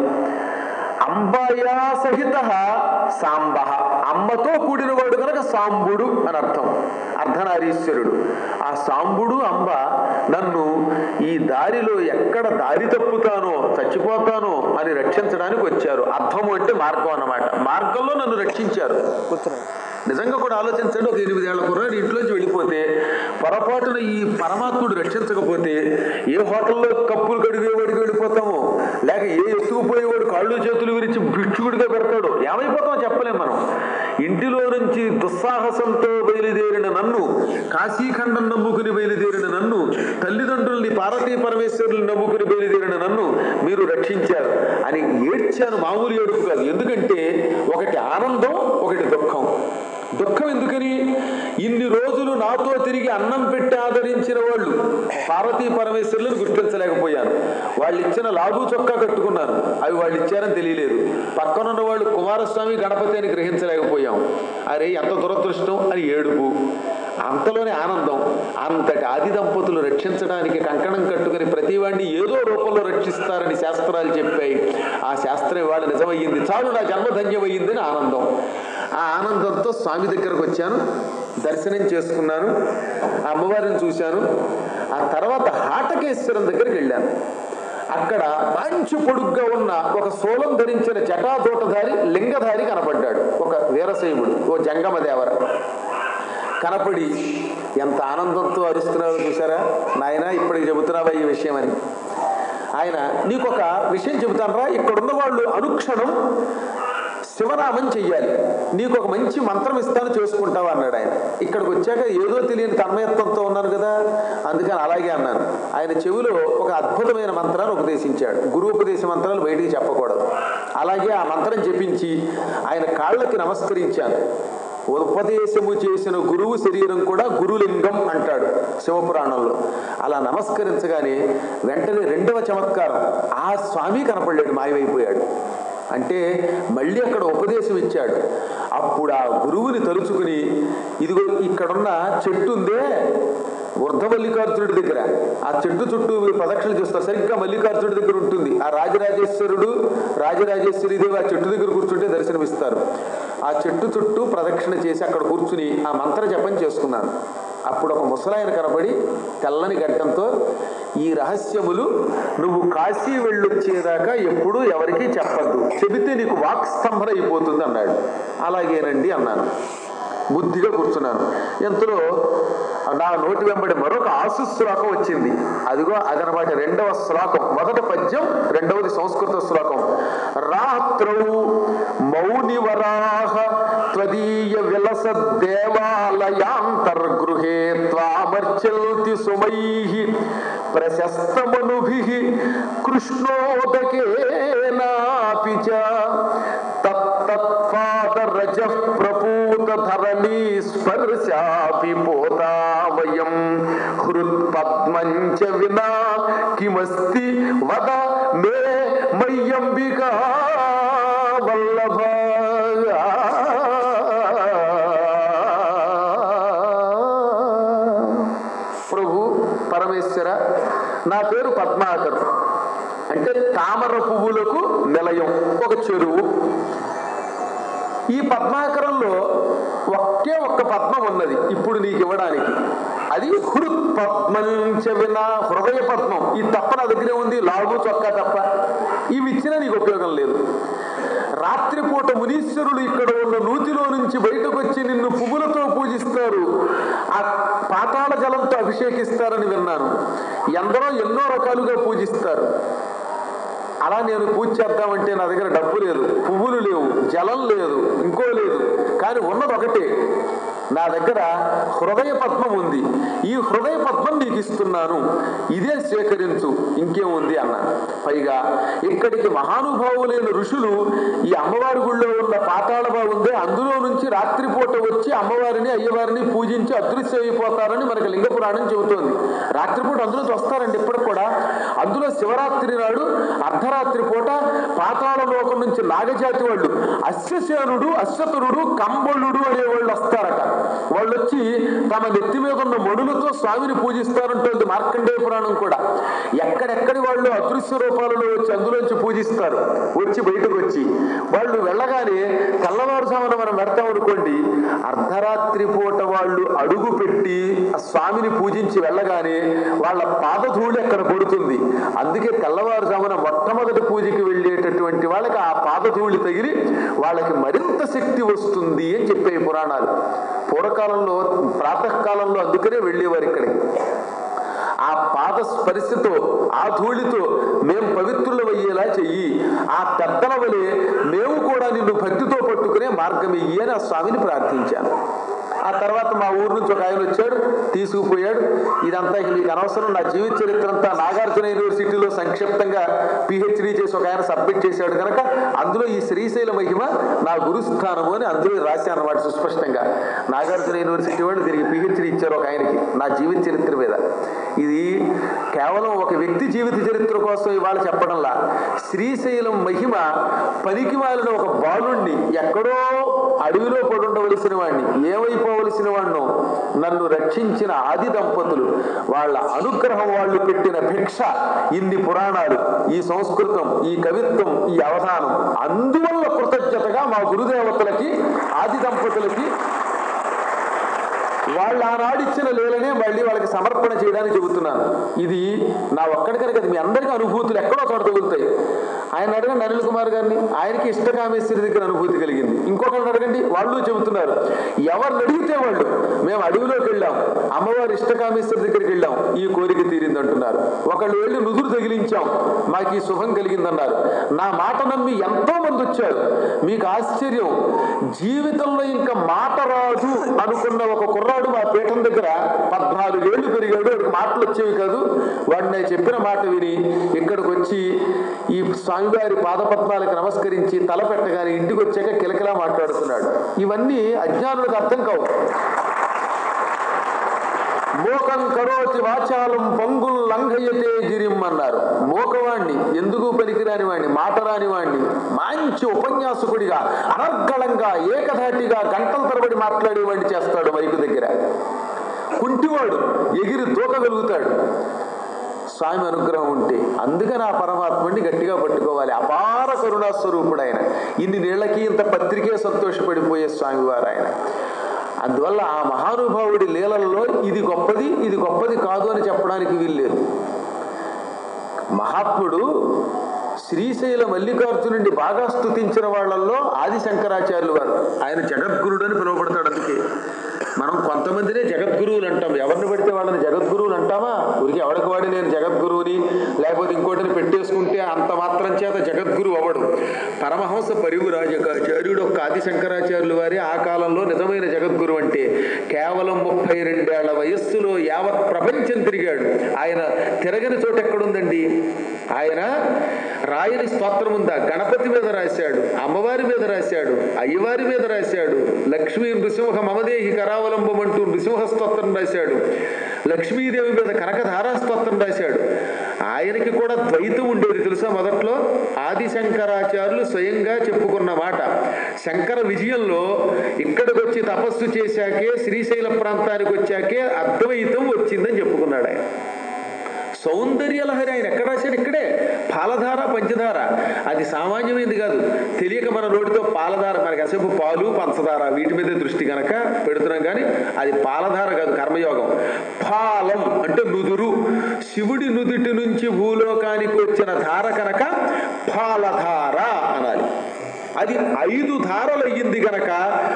S1: అంబయా సహిత సాంబ అమ్మతో కూడినవాడు కనుక సాంబుడు అని అర్థం అర్ధనారీశ్వరుడు ఆ సాంబుడు అంబ నన్ను ఈ దారిలో ఎక్కడ దారి తప్పుతానో చచ్చిపోతానో అని రక్షించడానికి వచ్చారు అర్థము అంటే మార్గం అన్నమాట మార్గంలో నన్ను రక్షించారు
S2: కూర్చున్నాడు
S1: నిజంగా కూడా ఆలోచించండి ఒక ఎనిమిదేళ్ల కుర్రాడు ఇంట్లోంచి వెళ్ళిపోతే పొరపాటున ఈ పరమాత్ముడు రక్షించకపోతే ఏ హోటల్లో కప్పులు కడిగేవాడికి వెళ్ళిపోతామో లేక ఏ ఎత్తుకుపోయేవాడు కాళ్ళు చేతులు విరిచి భిక్షుకుడిగా పెడతాడో ఏమైపోతామో చెప్పలేం మనం ఇంటిలో నుంచి దుస్సాహసంతో బయలుదేరిన నన్ను కాశీఖండం నమ్ముకుని బయలుదేరిన నన్ను తల్లిదండ్రుల్ని పార్వతీ పరమేశ్వరుల్ని నమ్ముకుని బయలుదేరిన నన్ను మీరు రక్షించారు అని ఏడ్చాను మామూలు ఏడుపు కాదు ఎందుకంటే ఒకటి ఆనందం ఒకటి దుఃఖం దుఃఖం ఎందుకని ఇన్ని రోజులు నాతో తిరిగి అన్నం పెట్టి ఆదరించిన వాళ్ళు పార్వతీ పరమేశ్వరులను గుర్తించలేకపోయాను వాళ్ళు ఇచ్చిన లాగు చొక్కా కట్టుకున్నాను అవి వాళ్ళు ఇచ్చారని తెలియలేదు పక్కనున్న వాళ్ళు కుమారస్వామి గణపతి అని గ్రహించలేకపోయాం అరే ఎంత దురదృష్టం అని ఏడుపు అంతలోనే ఆనందం అంతటి ఆది దంపతులు రక్షించడానికి కంకణం కట్టుకుని ప్రతివాడిని ఏదో రూపంలో రక్షిస్తారని శాస్త్రాలు చెప్పాయి ఆ శాస్త్రం ఇవాళ నిజమయ్యింది చాలు నా జన్మ ధన్యమయ్యిందని ఆనందం ఆ ఆనందంతో స్వామి దగ్గరకు వచ్చాను దర్శనం చేసుకున్నాను ఆ అమ్మవారిని చూశాను ఆ తర్వాత హాటకేశ్వరం దగ్గరికి వెళ్ళాను అక్కడ మంచి పొడుగ్గా ఉన్న ఒక సోలం ధరించిన జటాదోటధారి లింగధారి కనపడ్డాడు ఒక వీరశైవుడు ఓ జంగమ దేవర కనపడి ఎంత ఆనందంతో అరుస్తున్నారో చూసారా నాయన ఇప్పటికి చెబుతున్నావా ఈ విషయం అని ఆయన నీకు ఒక విషయం చెబుతానరా ఇక్కడున్న వాళ్ళు అనుక్షణం శివనామం చెయ్యాలి నీకు ఒక మంచి మంత్రం ఇస్తాను చేసుకుంటావా అన్నాడు ఆయన ఇక్కడికి వచ్చాక ఏదో తెలియని తన్మయత్వంతో ఉన్నాను కదా అందుకని అలాగే అన్నాను ఆయన చెవిలో ఒక అద్భుతమైన మంత్రాన్ని ఉపదేశించాడు గురు ఉపదేశ మంత్రాలు బయటికి చెప్పకూడదు అలాగే ఆ మంత్రం జపించి ఆయన కాళ్ళకి నమస్కరించాను ఉపదేశము చేసిన గురువు శరీరం కూడా గురులింగం అంటాడు శివపురాణంలో అలా నమస్కరించగానే వెంటనే రెండవ చమత్కారం ఆ స్వామి కనపడలేడు మాయమైపోయాడు అంటే మళ్ళీ అక్కడ ఉపదేశం ఇచ్చాడు అప్పుడు ఆ గురువుని తలుచుకుని ఇదిగో ఇక్కడున్న చెట్టు ఉందే వృద్ధ మల్లికార్జునుడి దగ్గర ఆ చెట్టు చుట్టూ మీరు ప్రదక్షిణ చేస్తారు సరిగ్గా మల్లికార్జునుడి దగ్గర ఉంటుంది ఆ రాజరాజేశ్వరుడు రాజరాజేశ్వరి దేవి ఆ చెట్టు దగ్గర కూర్చుంటే దర్శనమిస్తారు ఆ చెట్టు చుట్టూ ప్రదక్షిణ చేసి అక్కడ కూర్చుని ఆ మంత్ర జపం చేసుకున్నాను అప్పుడు ఒక ముసలాయన కనబడి తెల్లని గడ్డంతో ఈ రహస్యములు నువ్వు కాశీ వెళ్ళొచ్చేదాకా ఎప్పుడూ ఎవరికీ చెప్పద్దు చెబితే నీకు వాక్స్తంభన అయిపోతుంది అన్నాడు అలాగేనండి అన్నాను బుద్ధిగా కూర్చున్నాను ఎంతలో నా నోటి వెంబడి మరొక ఆసు శ్లోకం వచ్చింది అదిగో అదనమాట రెండవ శ్లోకం మొదట పద్యం రెండవది సంస్కృత శ్లోకం రాత్రౌ మౌనివరాహ త్వదీయ విలస దేవాలయాంతర్గృహే త్వామర్చల్తి సుమైః ప్రశస్తమనుభిః కృష్ణోదకేనాపి చ తత్తత్పాదరజ ప్రపూత ధరణీ స్పర్శాపి పోతా వయం హృత్పద్మంచ వినా కిమస్తి వద మే మయ్యంబికా వల్లభ ప్రభు పరమేశ్వర నా పేరు పద్మాకర్ అంటే తామర పువ్వులకు నిలయం ఒక చెరువు ఈ పద్మాకరంలో ఒకే ఒక్క పద్మం ఉన్నది ఇప్పుడు నీకు ఇవ్వడానికి అది హృత్ పద్మంచ విన హృదయ పద్మం ఈ తప్ప నా దగ్గరే ఉంది లాగు చొక్కా తప్ప ఇవి ఇచ్చినా నీకు ఉపయోగం లేదు రాత్రిపూట మునీశ్వరులు ఇక్కడ ఉన్న నూతిలో నుంచి బయటకు వచ్చి నిన్ను పువ్వులతో పూజిస్తారు ఆ పాతాళ జలంతో అభిషేకిస్తారని విన్నాను ఎందరో ఎన్నో రకాలుగా పూజిస్తారు అలా నేను పూజ చేద్దామంటే నా దగ్గర డబ్బు లేదు పువ్వులు లేవు జలం లేదు ఇంకో లేదు కానీ ఉన్నది ఒకటే నా దగ్గర హృదయ పద్మం ఉంది ఈ హృదయ పద్మం నీకు ఇస్తున్నాను ఇదే స్వీకరించు ఇంకేముంది అన్న పైగా ఇక్కడికి మహానుభావులైన ఋషులు ఈ అమ్మవారి గుళ్ళో ఉన్న పాతాళ బాగుందే అందులో నుంచి రాత్రిపూట వచ్చి అమ్మవారిని అయ్యవారిని పూజించి అదృశ్యం అయిపోతారని మనకి లింగ పురాణం చెబుతోంది రాత్రిపూట అందులోకి వస్తారండి ఇప్పటికి కూడా అందులో శివరాత్రి నాడు అర్ధరాత్రి పూట పాతాళ లోకం నుంచి నాగజాతి వాళ్ళు అశ్వసేనుడు అశ్వతురుడు కంబళుడు అనే వాళ్ళు వస్తారట వాళ్ళు వచ్చి తమ నెత్తి మీద ఉన్న మడులతో స్వామిని పూజిస్తారంటోంది మార్కండేయ పురాణం కూడా ఎక్కడెక్కడి వాళ్ళు అదృశ్య రూపాలలో వచ్చి అందులోంచి పూజిస్తారు వచ్చి బయటకు వచ్చి వాళ్ళు వెళ్ళగానే తెల్లవారుజామున మనం పెడతాం అనుకోండి అర్ధరాత్రి పూట వాళ్ళు అడుగు పెట్టి ఆ స్వామిని పూజించి వెళ్ళగానే వాళ్ళ పాదధూళి అక్కడ పడుతుంది అందుకే తెల్లవారుజామున మొట్టమొదటి పూజకి వెళ్ళేటటువంటి వాళ్ళకి ఆ పాదధూళి తగిలి వాళ్ళకి మరింత శక్తి వస్తుంది అని చెప్పే పురాణాలు పూర్వకాలంలో ప్రాతకాలంలో అందుకనే వెళ్ళేవారు ఇక్కడికి ఆ పాద స్పర్శతో ఆ ధూళితో మేము పవిత్రులమయ్యేలా చెయ్యి ఆ పెద్దల వలె మేము కూడా నిన్ను భక్తితో పట్టుకునే మార్గం ఇయ్యి అని ఆ స్వామిని ప్రార్థించాను ఆ తర్వాత మా ఊరు నుంచి ఒక ఆయన వచ్చాడు తీసుకుపోయాడు ఇదంతా ఇక మీకు అనవసరం నా జీవిత చరిత్ర అంతా నాగార్జున యూనివర్సిటీలో సంక్షిప్తంగా పిహెచ్డి చేసి ఒక ఆయన సబ్మిట్ చేశాడు కనుక అందులో ఈ శ్రీశైల మహిమ నా గురుస్థానము అని అందులో రాశాను అన్నమాట సుస్పష్టంగా నాగార్జున యూనివర్సిటీ వాళ్ళు దీనికి పిహెచ్డి ఇచ్చారు ఒక ఆయనకి నా జీవిత చరిత్ర మీద ఇది కేవలం ఒక వ్యక్తి జీవిత చరిత్ర కోసం ఇవాళ చెప్పడంలా శ్రీశైలం మహిమ పనికి మాలిన ఒక బాలుణ్ణి ఎక్కడో అడవిలో పడుండవలసిన వాడిని ఏమైపోవలసిన వాడినో నన్ను రక్షించిన ఆది దంపతులు వాళ్ళ అనుగ్రహం వాళ్ళు పెట్టిన భిక్ష ఇన్ని పురాణాలు ఈ సంస్కృతం ఈ కవిత్వం ఈ అవధానం అందువల్ల కృతజ్ఞతగా మా గురుదేవతలకి ఆది దంపతులకి వాళ్ళు ఆనాడు ఇచ్చిన లీలనే మళ్ళీ వాళ్ళకి సమర్పణ చేయడానికి చెబుతున్నాను ఇది నా ఒక్కడికనే కదా మీ అందరికీ అనుభూతులు ఎక్కడో చోట తగులుతాయి ఆయన అడగండి అనిల్ కుమార్ గారిని ఆయనకి ఇష్టకామేశ్వరి దగ్గర అనుభూతి కలిగింది ఇంకొకరిని అడగండి వాళ్ళు చెబుతున్నారు ఎవరిని అడిగితే వాళ్ళు మేము అడవిలోకి వెళ్ళాం అమ్మవారి ఇష్టకామేశ్వరి దగ్గరికి వెళ్ళాం ఈ కోరిక తీరింది అంటున్నారు ఒకళ్ళు వెళ్ళి నుదురు తగిలించాం మాకు ఈ శుభం కలిగిందన్నారు నా మాట నమ్మి ఎంతో మంది వచ్చారు మీకు ఆశ్చర్యం జీవితంలో ఇంకా మాట రాదు అనుకున్న ఒక కుర్రాడు మా పీఠం దగ్గర పద్నాలుగు ఏళ్ళు పెరిగాడు వాడికి మాటలు వచ్చేవి కాదు వాడు నేను చెప్పిన మాట విని ఇక్కడికి వచ్చి ఈ స్వామివారి పాదపద్మాలకు నమస్కరించి తల పెట్టగానే ఇంటికి వచ్చాక కిలకిలా మాట్లాడుతున్నాడు ఇవన్నీ అజ్ఞానులకు అర్థం కావు మోకం కరోతి వాచాలం పంగుల్ లంఘయతే గిరిం అన్నారు మోకవాణ్ణి ఎందుకు పనికిరాని వాణ్ణి మాట రాని వాణ్ణి మంచి ఉపన్యాసకుడిగా అనర్గళంగా ఏకధాటిగా గంటల తరబడి మాట్లాడేవాడిని చేస్తాడు మైకు దగ్గర కుంటివాడు ఎగిరి దూకగలుగుతాడు స్వామి అనుగ్రహం ఉంటే అందుకని ఆ పరమాత్మని గట్టిగా పట్టుకోవాలి అపార కరుణా స్వరూపుడు ఆయన ఇన్ని నీళ్ళకి ఇంత పత్రికే సంతోషపడిపోయే స్వామివారు ఆయన అందువల్ల ఆ మహానుభావుడి లీలల్లో ఇది గొప్పది ఇది గొప్పది కాదు అని చెప్పడానికి వీల్లేదు మహాత్ముడు శ్రీశైల మల్లికార్జునుడి బాగా స్తుతించిన వాళ్ళల్లో ఆది శంకరాచార్యులు వారు ఆయన జగద్గురుడు అని పిలువబడతాడు అందుకే మనం కొంతమందినే జగద్గురువులు అంటాం ఎవరిని పడితే వాళ్ళని జగద్గురువులు అంటామా ఊరికి ఎవరికి వాడి నేను జగద్గురువుని లేకపోతే ఇంకోటిని పెట్టేసుకుంటే అంత మాత్రం చేత జగద్గురు అవడు పరమహంస పరివురాజకాచార్యుడు ఒక ఆది శంకరాచార్యులు వారి ఆ కాలంలో నిజమైన జగద్గురు అంటే కేవలం ముప్పై రెండేళ్ల వయస్సులో యావత్ ప్రపంచం తిరిగాడు ఆయన తిరగని చోట ఎక్కడుందండి ఆయన రాయని స్తోత్రం ఉందా గణపతి మీద రాశాడు అమ్మవారి మీద రాశాడు అయ్యవారి మీద రాశాడు లక్ష్మీ నృసింహ మమదేహి కరావలంబం అంటూ నృసింహ స్తోత్రం రాశాడు లక్ష్మీదేవి మీద కనకధారా స్తోత్రం రాశాడు ఆయనకి కూడా ద్వైతం ఉండేది తెలుసా మొదట్లో ఆది శంకరాచార్యులు స్వయంగా చెప్పుకున్న మాట శంకర విజయంలో ఇక్కడికి వచ్చి తపస్సు చేశాకే శ్రీశైల ప్రాంతానికి వచ్చాకే అద్వైతం వచ్చిందని చెప్పుకున్నాడు ఆయన సౌందర్య లహరి ఆయన ఎక్కడ రాశాడు ఇక్కడే పాలధార పంచదార అది సామాన్యమైనది కాదు తెలియక మన నోటితో పాలధార మనకి అసలు పాలు పంచదార వీటి మీద దృష్టి కనుక పెడుతున్నాం కానీ అది పాలధార కాదు కర్మయోగం పాలం అంటే నుదురు శివుడి నుదుటి నుంచి భూలోకానికి వచ్చిన ధార కనుక పాలధార అనాలి అది ఐదు ధారలు అయ్యింది గనక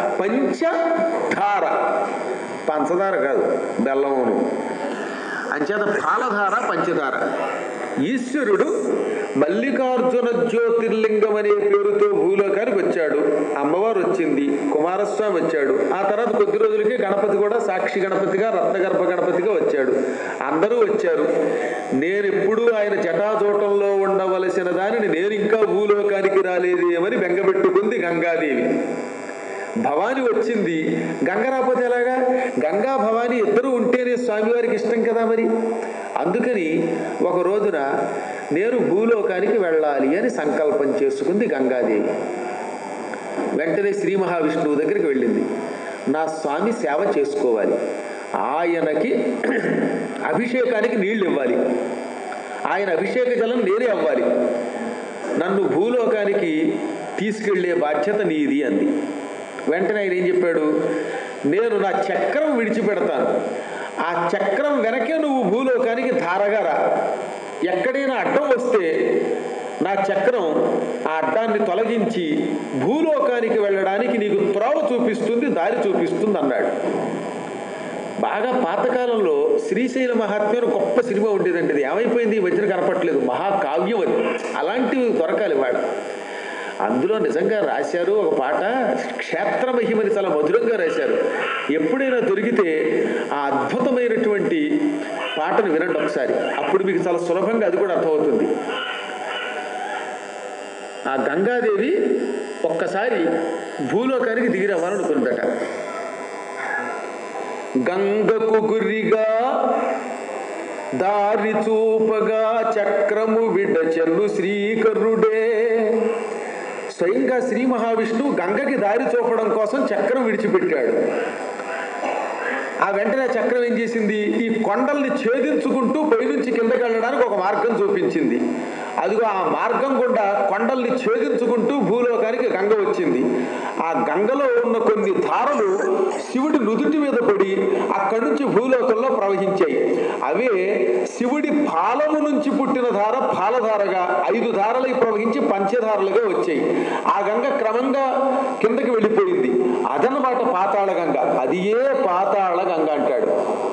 S1: పంచధార పంచదార కాదు బెల్లమును అంచేత పాలధార పంచదార ఈశ్వరుడు మల్లికార్జున జ్యోతిర్లింగం అనే పేరుతో భూలోకానికి వచ్చాడు అమ్మవారు వచ్చింది కుమారస్వామి వచ్చాడు ఆ తర్వాత కొద్ది రోజులకి గణపతి కూడా సాక్షి గణపతిగా రత్నగర్భ గణపతిగా వచ్చాడు అందరూ వచ్చారు నేను ఎప్పుడూ ఆయన జటాజోటంలో ఉండవలసిన దానిని నేను ఇంకా భూలోకానికి రాలేదేమని బెంగపెట్టుకుంది గంగాదేవి భవాని వచ్చింది గంగ రాకపోతే ఎలాగా గంగా భవాని ఇద్దరు ఉంటేనే స్వామివారికి ఇష్టం కదా మరి అందుకని ఒక రోజున నేను భూలోకానికి వెళ్ళాలి అని సంకల్పం చేసుకుంది గంగాదేవి వెంటనే శ్రీ మహావిష్ణువు దగ్గరికి వెళ్ళింది నా స్వామి సేవ చేసుకోవాలి ఆయనకి అభిషేకానికి నీళ్లు ఇవ్వాలి ఆయన అభిషేక జలం నేనే అవ్వాలి నన్ను భూలోకానికి తీసుకెళ్లే బాధ్యత నీది అంది వెంటనే ఆయన ఏం చెప్పాడు నేను నా చక్రం విడిచిపెడతాను ఆ చక్రం వెనకే నువ్వు భూలోకానికి ధారగా రా ఎక్కడైనా అడ్డం వస్తే నా చక్రం ఆ అడ్డాన్ని తొలగించి భూలోకానికి వెళ్ళడానికి నీకు త్రోవ చూపిస్తుంది దారి చూపిస్తుంది అన్నాడు బాగా పాతకాలంలో శ్రీశైల మహాత్మ్యం అని గొప్ప సినిమా ఉండేదండి అది ఏమైపోయింది ఈ మధ్యన కనపట్లేదు మహాకావ్యం అది అలాంటివి దొరకాలి వాడ అందులో నిజంగా రాశారు ఒక పాట క్షేత్ర మహిమని చాలా మధురంగా రాశారు ఎప్పుడైనా దొరికితే ఆ అద్భుతమైనటువంటి పాటను వినండి ఒకసారి అప్పుడు మీకు చాలా సులభంగా అది కూడా అర్థమవుతుంది ఆ గంగాదేవి ఒక్కసారి భూలోకానికి దిగి రవ్వాలనుకుందట గంగకు గురిగా దారి చూపగా చక్రము విడచెల్లు శ్రీకరుడే స్వయంగా శ్రీ మహావిష్ణువు గంగకి దారి చూపడం కోసం చక్రం విడిచిపెట్టాడు ఆ వెంటనే చక్రం ఏం చేసింది ఈ కొండల్ని ఛేదించుకుంటూ పైనుంచి కిందకి వెళ్ళడానికి ఒక మార్గం చూపించింది అదిగో ఆ మార్గం గుండా కొండల్ని ఛేదించుకుంటూ భూలోకానికి గంగ వచ్చింది ఆ గంగలో ఉన్న కొన్ని ధారలు శివుడి నుదుటి మీద పడి అక్కడి నుంచి భూలోకంలో ప్రవహించాయి అవే శివుడి పాలము నుంచి పుట్టిన ధార పాలధారగా ఐదు ధారలై ప్రవహించి పంచధారలుగా వచ్చాయి ఆ గంగ క్రమంగా కిందకి వెళ్ళిపోయింది అదనమాట పాతాళ గంగ అది ఏ పాతాళ గంగ అంటాడు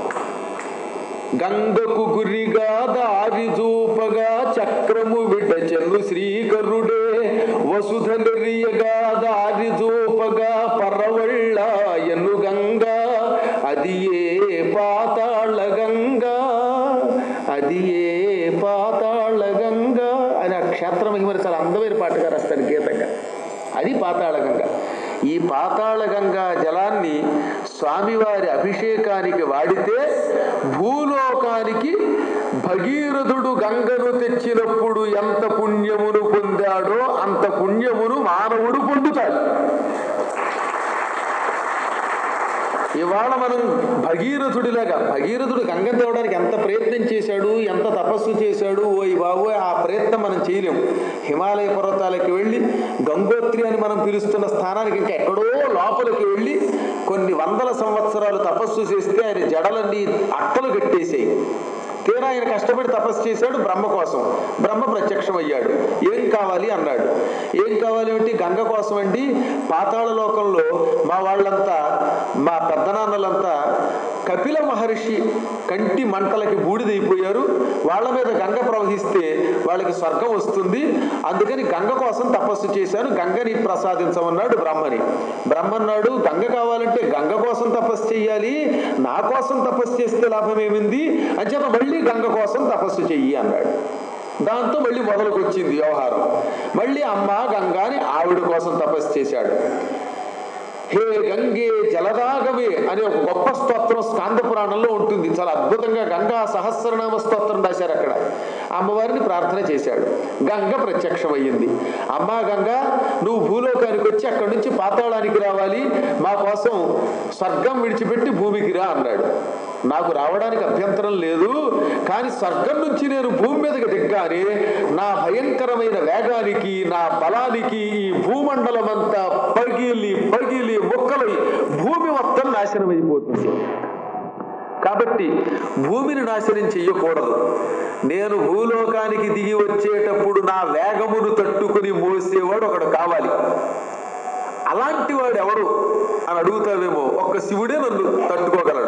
S1: గంగకు గురిగా దారి చూపగా చక్రము విడచెల్లు శ్రీకరుడే వసుధ నెరియగా దారి చూపగా పరవళ్ళ ఎన్ను గంగా అది ఏ పాతాళ గంగా అది ఏ పాతాళ గంగా అని ఆ క్షేత్ర మహిమని చాలా అందమైన పాటగా రాస్తాడు గీతంగా అది పాతాళ గంగ ఈ పాతాళ గంగా జలాన్ని స్వామివారి అభిషేకానికి వాడితే భూలోకానికి భగీరథుడు గంగను తెచ్చినప్పుడు ఎంత పుణ్యమును పొందాడో అంత పుణ్యమును మానవుడు పొందుతాడు ఇవాళ మనం భగీరథుడిలాగా భగీరథుడు గంగ తేవడానికి ఎంత ప్రయత్నం చేశాడు ఎంత తపస్సు చేశాడు ఓయ్ బాబు ఆ ప్రయత్నం మనం చేయలేం హిమాలయ పర్వతాలకి వెళ్ళి గంగోత్రి అని మనం పిలుస్తున్న స్థానానికి ఇంకా ఎక్కడో లోపలికి వెళ్ళి కొన్ని వందల సంవత్సరాలు తపస్సు చేస్తే ఆయన జడలన్నీ అట్టలు కట్టేసాయి తీరా ఆయన కష్టపడి తపస్సు చేశాడు బ్రహ్మ కోసం బ్రహ్మ ప్రత్యక్షం అయ్యాడు ఏం కావాలి అన్నాడు ఏం కావాలి అంటే గంగ కోసం అండి పాతాళ లోకంలో మా వాళ్ళంతా మా పెద్దనాన్నలంతా కపిల మహర్షి కంటి మంటలకి బూడిదైపోయారు వాళ్ళ మీద గంగ ప్రవహిస్తే వాళ్ళకి స్వర్గం వస్తుంది అందుకని గంగ కోసం తపస్సు చేశాను గంగని ప్రసాదించమన్నాడు బ్రహ్మని బ్రహ్మన్నాడు గంగ కావాలంటే గంగ కోసం తపస్సు చేయాలి నా కోసం తపస్సు చేస్తే లాభం ఏమింది అంచేత మళ్ళీ గంగ కోసం తపస్సు చెయ్యి అన్నాడు దాంతో మళ్ళీ మొదలుకు వచ్చింది వ్యవహారం మళ్ళీ అమ్మ గంగా అని ఆవిడ కోసం తపస్సు చేశాడు హే గంగే జలరాగమే అనే ఒక గొప్ప స్తోత్రం స్కాంద పురాణంలో ఉంటుంది చాలా అద్భుతంగా గంగా సహస్రనామ స్తోత్రం రాశారు అక్కడ అమ్మవారిని ప్రార్థన చేశాడు గంగ ప్రత్యక్షమయ్యింది అమ్మా గంగ నువ్వు భూలోకానికి వచ్చి అక్కడి నుంచి పాతాళానికి రావాలి మా కోసం స్వర్గం విడిచిపెట్టి భూమికి రా అన్నాడు నాకు రావడానికి అభ్యంతరం లేదు కానీ స్వర్గం నుంచి నేను భూమి మీదకి దిగ్గానే నా భయంకరమైన వేగానికి నా బలానికి ఈ భూమండలం అంతా పగిలి పగిలి ముక్కలై భూమి మొత్తం నాశనం అయిపోతుంది కాబట్టి భూమిని నాశనం చెయ్యకూడదు నేను భూలోకానికి దిగి వచ్చేటప్పుడు నా వేగమును తట్టుకుని మోసేవాడు ఒకడు కావాలి అలాంటి వాడు ఎవరు అని అడుగుతావేమో ఒక్క శివుడే నన్ను తట్టుకోగలడు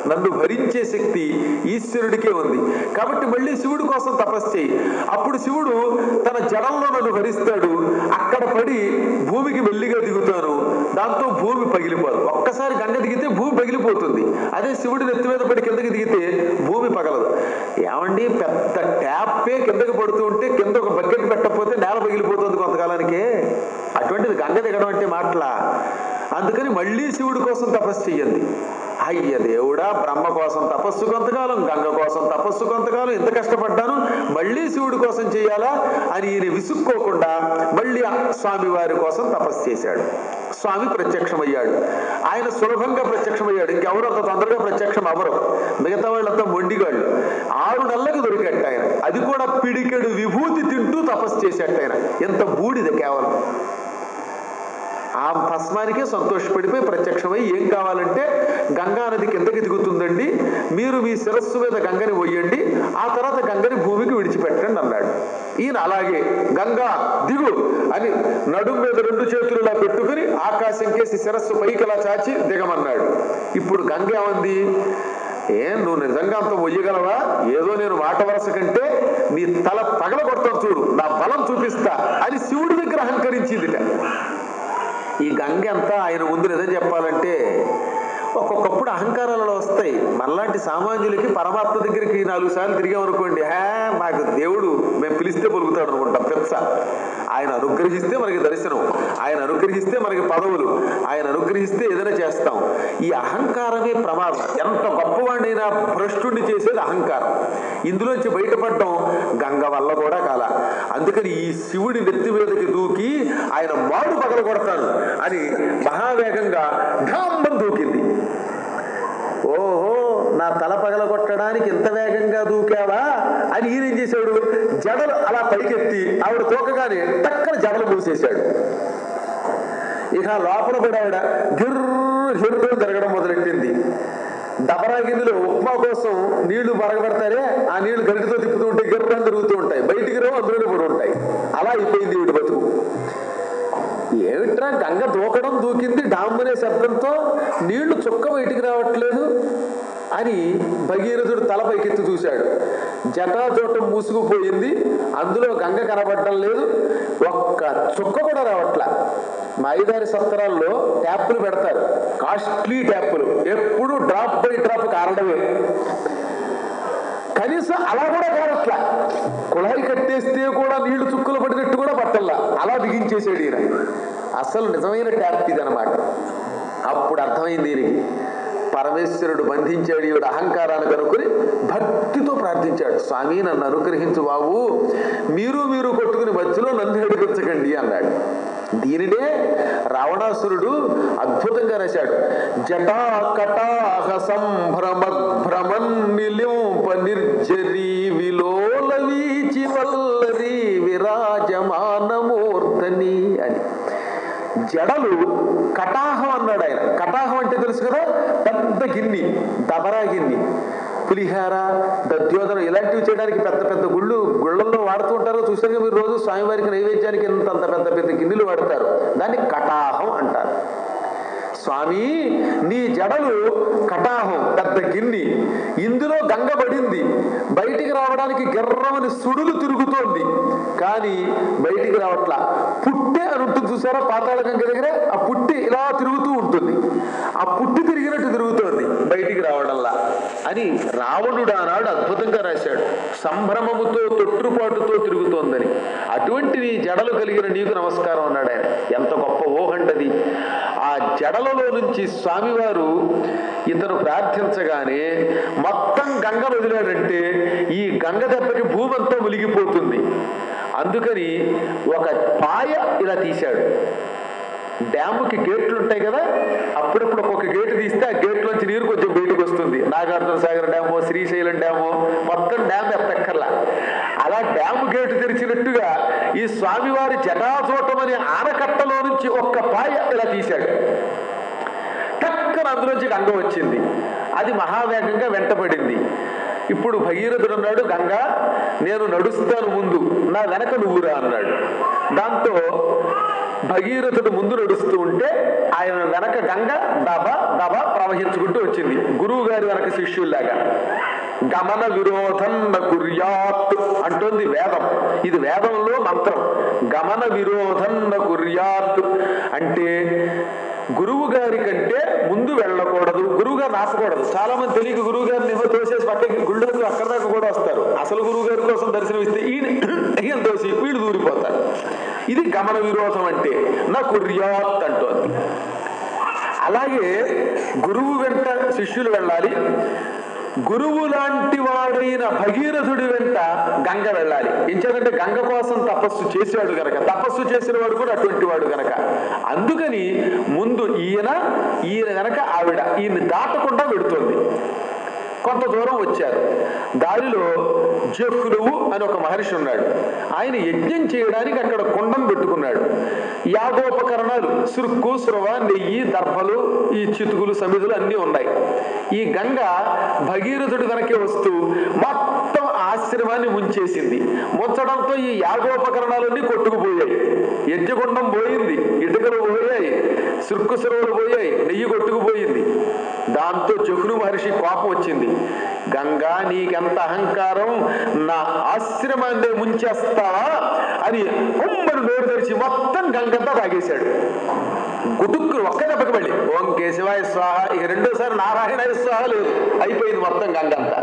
S1: నన్ను భరించే శక్తి ఈశ్వరుడికే ఉంది కాబట్టి మళ్ళీ శివుడి కోసం తపస్సు చేయి అప్పుడు శివుడు తన జడంలో నన్ను భరిస్తాడు అక్కడ పడి భూమికి మెల్లిగా దిగుతాను దాంతో భూమి పగిలిపోదు ఒక్కసారి గంగ దిగితే భూమి పగిలిపోతుంది అదే శివుడి నెత్తి మీద పడి కిందకి దిగితే భూమి పగలదు ఏమండి పెద్ద ట్యాపే కిందకి పడుతూ ఉంటే కింద ఒక బకెట్ పెట్టకపోతే నేల పగిలిపోతుంది కొంతకాలానికే అటువంటిది గంగ దిగడం అంటే మాటలా అందుకని మళ్ళీ శివుడి కోసం తపస్సు చెయ్యండి అయ్య దేవుడా బ్రహ్మ కోసం తపస్సు కొంతకాలం గంగ కోసం తపస్సు కొంతకాలం ఇంత కష్టపడ్డాను మళ్ళీ శివుడి కోసం చేయాలా అని ఈయన విసుక్కోకుండా మళ్ళీ ఆ స్వామివారి కోసం తపస్సు చేశాడు స్వామి ప్రత్యక్షమయ్యాడు ఆయన సులభంగా ప్రత్యక్షమయ్యాడు ఇంకెవరు అంత తొందరగా ప్రత్యక్షం అవ్వరు మిగతా వాళ్ళంతా మొండిగాళ్ళు ఆరు నెలలకు దొరికట్టు ఆయన అది కూడా పిడికెడు విభూతి తింటూ తపస్సు చేసేట ఆయన ఎంత బూడిద కేవలం ఆ భస్మానికే సంతోషపడిపోయి ప్రత్యక్షమై ఏం కావాలంటే గంగా నది కిందకి దిగుతుందండి మీరు మీ శిరస్సు మీద గంగని పోయండి ఆ తర్వాత గంగని భూమికి విడిచిపెట్టండి అన్నాడు ఈయన అలాగే గంగా దిగు అని నడుం మీద రెండు చేతులు ఇలా పెట్టుకుని ఆకాశం కేసి శిరస్సు పైకి ఇలా చాచి దిగమన్నాడు ఇప్పుడు గంగ ఏమంది ఏం నువ్వు నిజంగా అంత మొయ్యగలవా ఏదో నేను మాట వరస కంటే నీ తల పగల కొడతాను చూడు నా బలం చూపిస్తా అని శివుడి దగ్గర అహంకరించిందిట ఈ గంగ అంతా ఆయన ముందు నిజం చెప్పాలంటే ఒక్కొక్కప్పుడు అహంకారాలలో వస్తాయి మనలాంటి సామాన్యులకి పరమాత్మ దగ్గరికి నాలుగు సార్లు తిరిగామనుకోండి హే మాకు దేవుడు మేము పిలిస్తే పలుకుతాడు అనుకుంటాం పెద్ద ఆయన అనుగ్రహిస్తే మనకి దర్శనం ఆయన అనుగ్రహిస్తే మనకి పదవులు ఆయన అనుగ్రహిస్తే ఏదైనా చేస్తాం ఈ అహంకారమే ప్రమాదం ఎంత గొప్పవాడినైనా భ్రష్టుణ్ణి చేసేది అహంకారం ఇందులోంచి బయటపడడం గంగ వల్ల కూడా కాల అందుకని ఈ శివుడి నెత్తి మీదకి దూకి ఆయన మాడు పగల కొడతాను అని మహావేగంగా ఢామ్మని దూకింది ఓహో నా తల పగల కొట్టడానికి ఇంత వేగంగా దూకావా అని ఈయన ఏం చేశాడు జడలు అలా పైకెత్తి ఆవిడ తోకగానే టక్కన జడలు మూసేశాడు ఇక లోపల కూడా ఆవిడ గిర్రు గిర్రు తిరగడం మొదలెట్టింది దబరా గిన్నెలో ఉప్మా కోసం నీళ్లు మరగబెడతారే ఆ నీళ్లు గరిటితో తిప్పుతూ ఉంటే గిర్రని తిరుగుతూ ఉంటాయి బయటికి రావు అందులోనే పడి ఉంటాయి అలా అయిపోయింది వీడి బతుకు ఏమిట్రా గంగ దూకడం దూకింది డామ్ అనే శబ్దంతో నీళ్లు చుక్క బయటికి రావట్లేదు అని భగీరథుడు తల పైకెత్తి చూశాడు జటాజోటం మూసుకుపోయింది అందులో గంగ కనబడటం లేదు ఒక్క చుక్క కూడా రావట్లా మాయిదారి సత్రాల్లో ట్యాప్పులు పెడతారు కాస్ట్లీ ట్యాప్పులు ఎప్పుడు డ్రాప్ బై డ్రాప్ కారడమే కనీసం అలా కూడా కావట్లా కుళాయి కట్టేస్తే కూడా నీళ్లు చుక్కలు పడినట్టు కూడా పట్టల్లా అలా బిగించేసాడు ఈయన అసలు నిజమైన ట్యాప్ ఇది అనమాట అప్పుడు అర్థమైంది దీనికి పరమేశ్వరుడు బంధించాడు ఈవిడ అహంకారాన్ని కనుక్కొని భక్తితో ప్రార్థించాడు స్వామి నన్ను అనుగ్రహించు బాబు మీరు మీరు కొట్టుకుని మధ్యలో నన్ను నడిపించకండి అన్నాడు దీనినే రావణాసురుడు అద్భుతంగా రాశాడు జటా కటాహ సంభ్రమ భ్రమన్ నిలింప నిర్జరీ విలోల వీచి వల్లరి విరాజమానమూర్ధని అని జడలు కటాహం అన్నాడు ఆయన కటాహం అంటే తెలుసు కదా పెద్ద గిన్ని దబరా గిన్ని పులిహార దద్యోదనం ఇలాంటివి చేయడానికి పెద్ద పెద్ద గుళ్ళు గుళ్ళల్లో వాడుతూ ఉంటారో చూసాక మీరు రోజు స్వామివారికి నైవేద్యానికి ఇంత అంత పెద్ద పెద్ద గిన్నెలు వాడతారు దాన్ని కటాహం అంటారు స్వామి నీ జడలు కటాహం పెద్ద గిన్ని ఇందులో గంగ పడింది బయటికి రావడానికి గిర్రమని సుడులు తిరుగుతోంది కానీ బయటికి రావట్లా పుట్టే అని ఉంటుంది చూసారా పాతాళ గంగ దగ్గర ఆ పుట్టి ఇలా తిరుగుతూ ఉంటుంది ఆ పుట్టి తిరిగినట్టు తిరుగుతోంది బయటికి రావడంలా అని రావణుడు ఆనాడు అద్భుతంగా రాశాడు సంభ్రమముతో తొట్టుపాటుతో తిరుగుతోందని అటువంటి నీ జడలు కలిగిన నీకు నమస్కారం అన్నాడు ఆయన ఎంత గొప్ప ఊహంటది ఆ జడలలో నుంచి స్వామివారు ఇతను ప్రార్థించగానే మొత్తం గంగ వదిలాడంటే ఈ గంగ దెబ్బకి భూమి అంతా మునిగిపోతుంది అందుకని ఒక పాయ ఇలా తీశాడు డ్యాముకి గేట్లు ఉంటాయి కదా అప్పుడప్పుడు ఒక్కొక్క గేటు తీస్తే ఆ గేట్లోంచి నీరు కొంచెం బయటకు వస్తుంది నాగార్జున సాగర్ డ్యాము శ్రీశైలం డ్యాము మొత్తం డ్యామ్ ఎత్తక్కర్లా అలా డ్యాము గేటు తెరిచినట్టుగా ఈ స్వామివారి జటాచోటం అనే ఆనకట్టలో నుంచి ఒక్క పాయ ఇలా తీశాడు టక్కన అందులోంచి గంగ వచ్చింది అది మహావేగంగా వెంటబడింది ఇప్పుడు భగీరథుడు అన్నాడు గంగా నేను నడుస్తాను ముందు నా వెనక నువ్వురా అన్నాడు దాంతో భగీరథుడు ముందు నడుస్తూ ఉంటే ఆయన వెనక గంగ దబ దబ ప్రవహించుకుంటూ వచ్చింది గురువు గారి వెనక శిష్యుల్లాగా గమన విరోధం న కుర్యాత్ అంటోంది వేదం ఇది వేదంలో మంత్రం గమన విరోధం న కుర్యాత్ అంటే గురువు గారి కంటే ముందు వెళ్ళకూడదు గురువు గారు రాసకూడదు చాలా మంది తెలియక గురువు గారిని ఏమో తోసేసి పక్కకి గుళ్ళకు అక్కడ దాకా కూడా వస్తారు అసలు గురువు గారి కోసం దర్శనం ఇస్తే ఈయన ఈయన తోసి వీళ్ళు దూరిపోతారు ఇది గమన విరోధం అంటే నా కుర్యాత్ అంటోంది అలాగే గురువు వెంట శిష్యులు వెళ్ళాలి గురువు లాంటి వాడైన భగీరథుడి వెంట గంగ వెళ్ళాలి ఎంచేదంటే గంగ కోసం తపస్సు చేసేవాడు గనక తపస్సు చేసిన వాడు కూడా అటువంటి వాడు గనక అందుకని ముందు ఈయన ఈయన గనక ఆవిడ ఈయన్ని దాటకుండా పెడుతోంది కొంత దూరం వచ్చారు దారిలో జహ్నువు అని ఒక మహర్షి ఉన్నాడు ఆయన యజ్ఞం చేయడానికి అక్కడ కుండం పెట్టుకున్నాడు యాగోపకరణాలు సురుక్కు సురవ నెయ్యి దర్భలు ఈ చితుకులు సమిధులు అన్నీ ఉన్నాయి ఈ గంగ భగీరథుడి వెనకే వస్తూ మొత్తం ఆశ్రమాన్ని ముంచేసింది ముంచడంతో ఈ యాగోపకరణాలన్నీ కొట్టుకుపోయాయి యజ్ఞగుండం పోయింది ఇటుకలు పోయాయి సురుక్కు సురవలు పోయాయి నెయ్యి కొట్టుకుపోయింది దాంతో జహ్ను మహర్షి కోపం వచ్చింది గంగా నీకెంత అహంకారం నా ఆశ్రమాన్నే ముంచేస్తావా అని ఉమ్మడి నోరు తెరిచి మొత్తం గంగంతా తాగేశాడు గుటుక్కులు ఒక్క దెబ్బకి మళ్ళీ ఓం కేశవాయ స్వాహ ఇక రెండోసారి నారాయణాయ స్వాహ లేదు అయిపోయింది మొత్తం గంగంతా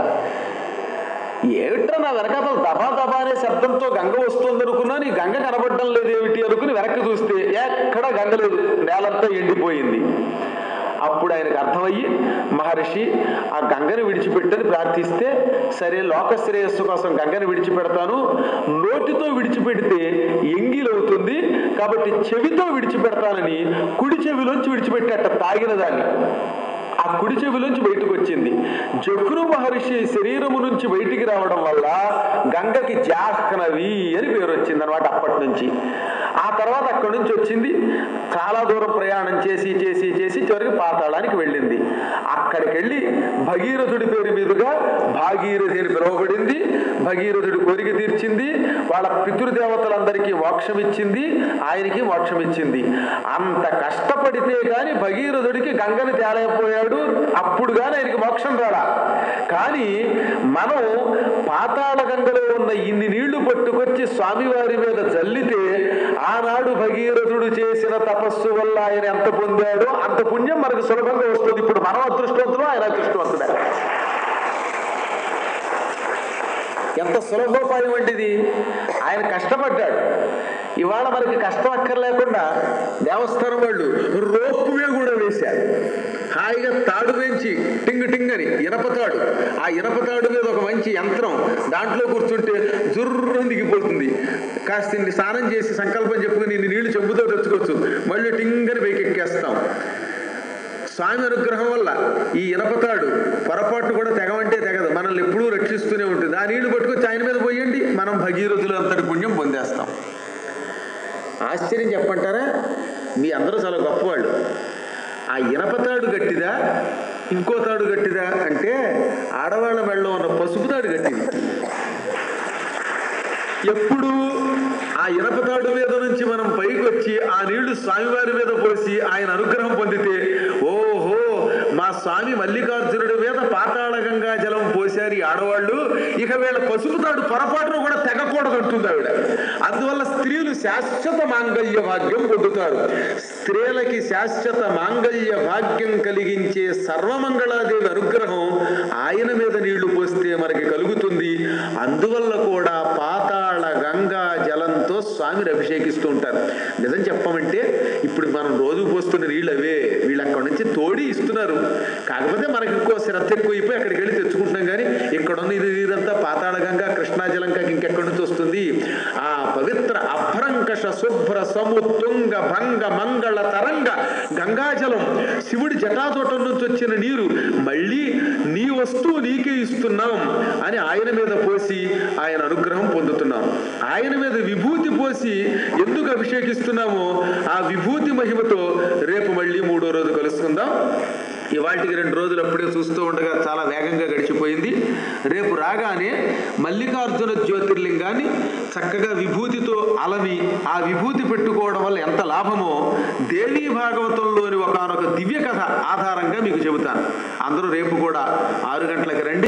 S1: ఏమిట్రా నా వెనకాతలు దబా దబా అనే శబ్దంతో గంగ వస్తుంది అనుకున్నాను ఈ గంగ కనబడడం లేదు ఏమిటి అనుకుని వెనక్కి చూస్తే ఎక్కడ గంగ లేదు నేలంతా ఎండిపోయింది అప్పుడు ఆయనకు అర్థమయ్యి మహర్షి ఆ గంగని విడిచిపెట్టని ప్రార్థిస్తే సరే లోక శ్రేయస్సు కోసం గంగని విడిచిపెడతాను నోటితో విడిచిపెడితే ఎంగిలవుతుంది కాబట్టి చెవితో విడిచిపెడతానని కుడి చెవిలోంచి విడిచిపెట్టేట తాగిన దాన్ని ఆ కుడి చెవిలోంచి బయటకు వచ్చింది జకురు మహర్షి శరీరము నుంచి బయటికి రావడం వల్ల గంగకి జాహ్నవి అని పేరు వచ్చింది అనమాట అప్పటి నుంచి ఆ తర్వాత అక్కడి నుంచి వచ్చింది చాలా దూరం ప్రయాణం చేసి చేసి చేసి చివరికి పాతాళానికి వెళ్ళింది అక్కడికి వెళ్ళి భగీరథుడి పేరు మీదుగా భాగీరథి అని పిలువబడింది భగీరథుడి కోరిక తీర్చింది వాళ్ళ పితృదేవతలందరికీ మోక్షం ఇచ్చింది ఆయనకి మోక్షం ఇచ్చింది అంత కష్టపడితే గాని భగీరథుడికి గంగని తేలేకపోయాడు అప్పుడు గాని ఆయనకి మోక్షం రాలా కానీ మనం పాతాళ గంగలో ఉన్న ఇన్ని నీళ్లు పట్టుకొచ్చి స్వామివారి మీద జల్లితే ఆనాడు భగీరథుడు చేసిన తపస్సు వల్ల ఆయన ఎంత పొందాడో అంత పుణ్యం మనకు సులభంగా వస్తుంది ఇప్పుడు మనం అదృష్టవంతులు ఆయన అదృష్టవంతుడే ఎంత సులభోపాయం అంటే ఇది ఆయన కష్టపడ్డాడు ఇవాళ మనకి కష్టం అక్కర్లేకుండా దేవస్థానం వాళ్ళు రోపువే కూడా వేశారు హాయిగా తాడు పెంచి టింగ్ టింగ్ అని ఇనప తాడు ఆ ఇనప తాడు మీద ఒక మంచి యంత్రం దాంట్లో కూర్చుంటే జుర్రం దిగిపోతుంది కాస్త ఇన్ని స్నానం చేసి సంకల్పం చెప్పుకుని ఇన్ని నీళ్లు చెంబుతో తెచ్చుకోవచ్చు మళ్ళీ టింగ్ అని పైకి ఎక్కేస్తాం స్వామి అనుగ్రహం వల్ల ఈ ఇనపతాడు పొరపాటు కూడా తెగమంటే తెగదు మనల్ని ఎప్పుడూ రక్షిస్తూనే ఉంటుంది ఆ నీళ్లు పట్టుకొచ్చి ఆయన మీద పోయండి మనం భగీరథులు అంతటి పుణ్యం పొందేస్తాం ఆశ్చర్యం చెప్పంటారా మీ అందరూ చాలా గొప్పవాళ్ళు ఆ ఇనపతాడు గట్టిదా ఇంకో తాడు గట్టిదా అంటే ఆడవాళ్ళ మెడలో ఉన్న పసుపు తాడు గట్టిది ఎప్పుడు ఆ ఇనపతాడు మీద నుంచి మనం పైకి వచ్చి ఆ నీళ్లు స్వామివారి మీద పోసి ఆయన అనుగ్రహం పొందితే ఓహో మా స్వామి మల్లికార్జునుడి మీద పాతాళ గంగా జలం పోశారు ఈ ఆడవాళ్ళు ఇక వీళ్ళ పసుపు తాడు పొరపాటును కూడా తెగకూడదు అంటుంది ఆవిడ అందువల్ల స్త్రీలు శాశ్వత మాంగళ్య భాగ్యం పొందుతారు స్త్రీలకి శాశ్వత మాంగళ్య భాగ్యం కలిగించే సర్వమంగళాదేవి అనుగ్రహం ఆయన మీద నీళ్లు పోస్తే మనకి కలుగుతుంది అందువల్ల కూడా పాతాళ గంగా జలంతో స్వామిని అభిషేకిస్తూ ఉంటారు నిజం చెప్పమంటే ఇప్పుడు మనం రోజు పోస్తున్న నీళ్ళు అవే వీళ్ళు అక్కడ నుంచి తోడి ఇస్తున్నారు కాకపోతే మనకి ఇంకో శ్రద్ధ ఎక్కువైపోయి అక్కడికి వెళ్ళి తెచ్చుకుంటున్నాం కానీ ఇక్కడ ఉన్న ఇది నీరంతా పాతాళ గంగా కృష్ణా జలం కాక ఇంకెక్కడి నుంచి వస్తుంది ఆ పవిత్ర అభ్రంకష శుభ్ర సము తుంగ భంగ మంగళ తరంగ గంగాజలం శివుడి జటాతోటం నుంచి వచ్చిన నీరు మళ్ళీ నీ వస్తువు నీకే ఇస్తున్నాం అని ఆయన మీద పోసి ఆయన అనుగ్రహం పొందుతున్నాం ఆయన మీద విభూతి పోసి ఎందుకు అభిషేకిస్తున్నామో ఆ విభూతి మహిమతో రేపు మళ్ళీ మూడో రోజు కలుసుకుందాం ఇవాటికి రెండు రోజులు అప్పుడే చూస్తూ ఉండగా చాలా వేగంగా గడిచిపోయింది రేపు రాగానే మల్లికార్జున జ్యోతిర్లింగాన్ని చక్కగా విభూతితో అలవి ఆ విభూతి పెట్టుకోవడం వల్ల ఎంత లాభమో దేవీ భాగవతంలోని ఒకనొక దివ్య కథ ఆధారంగా మీకు చెబుతాను అందరూ రేపు కూడా ఆరు గంటలకు రండి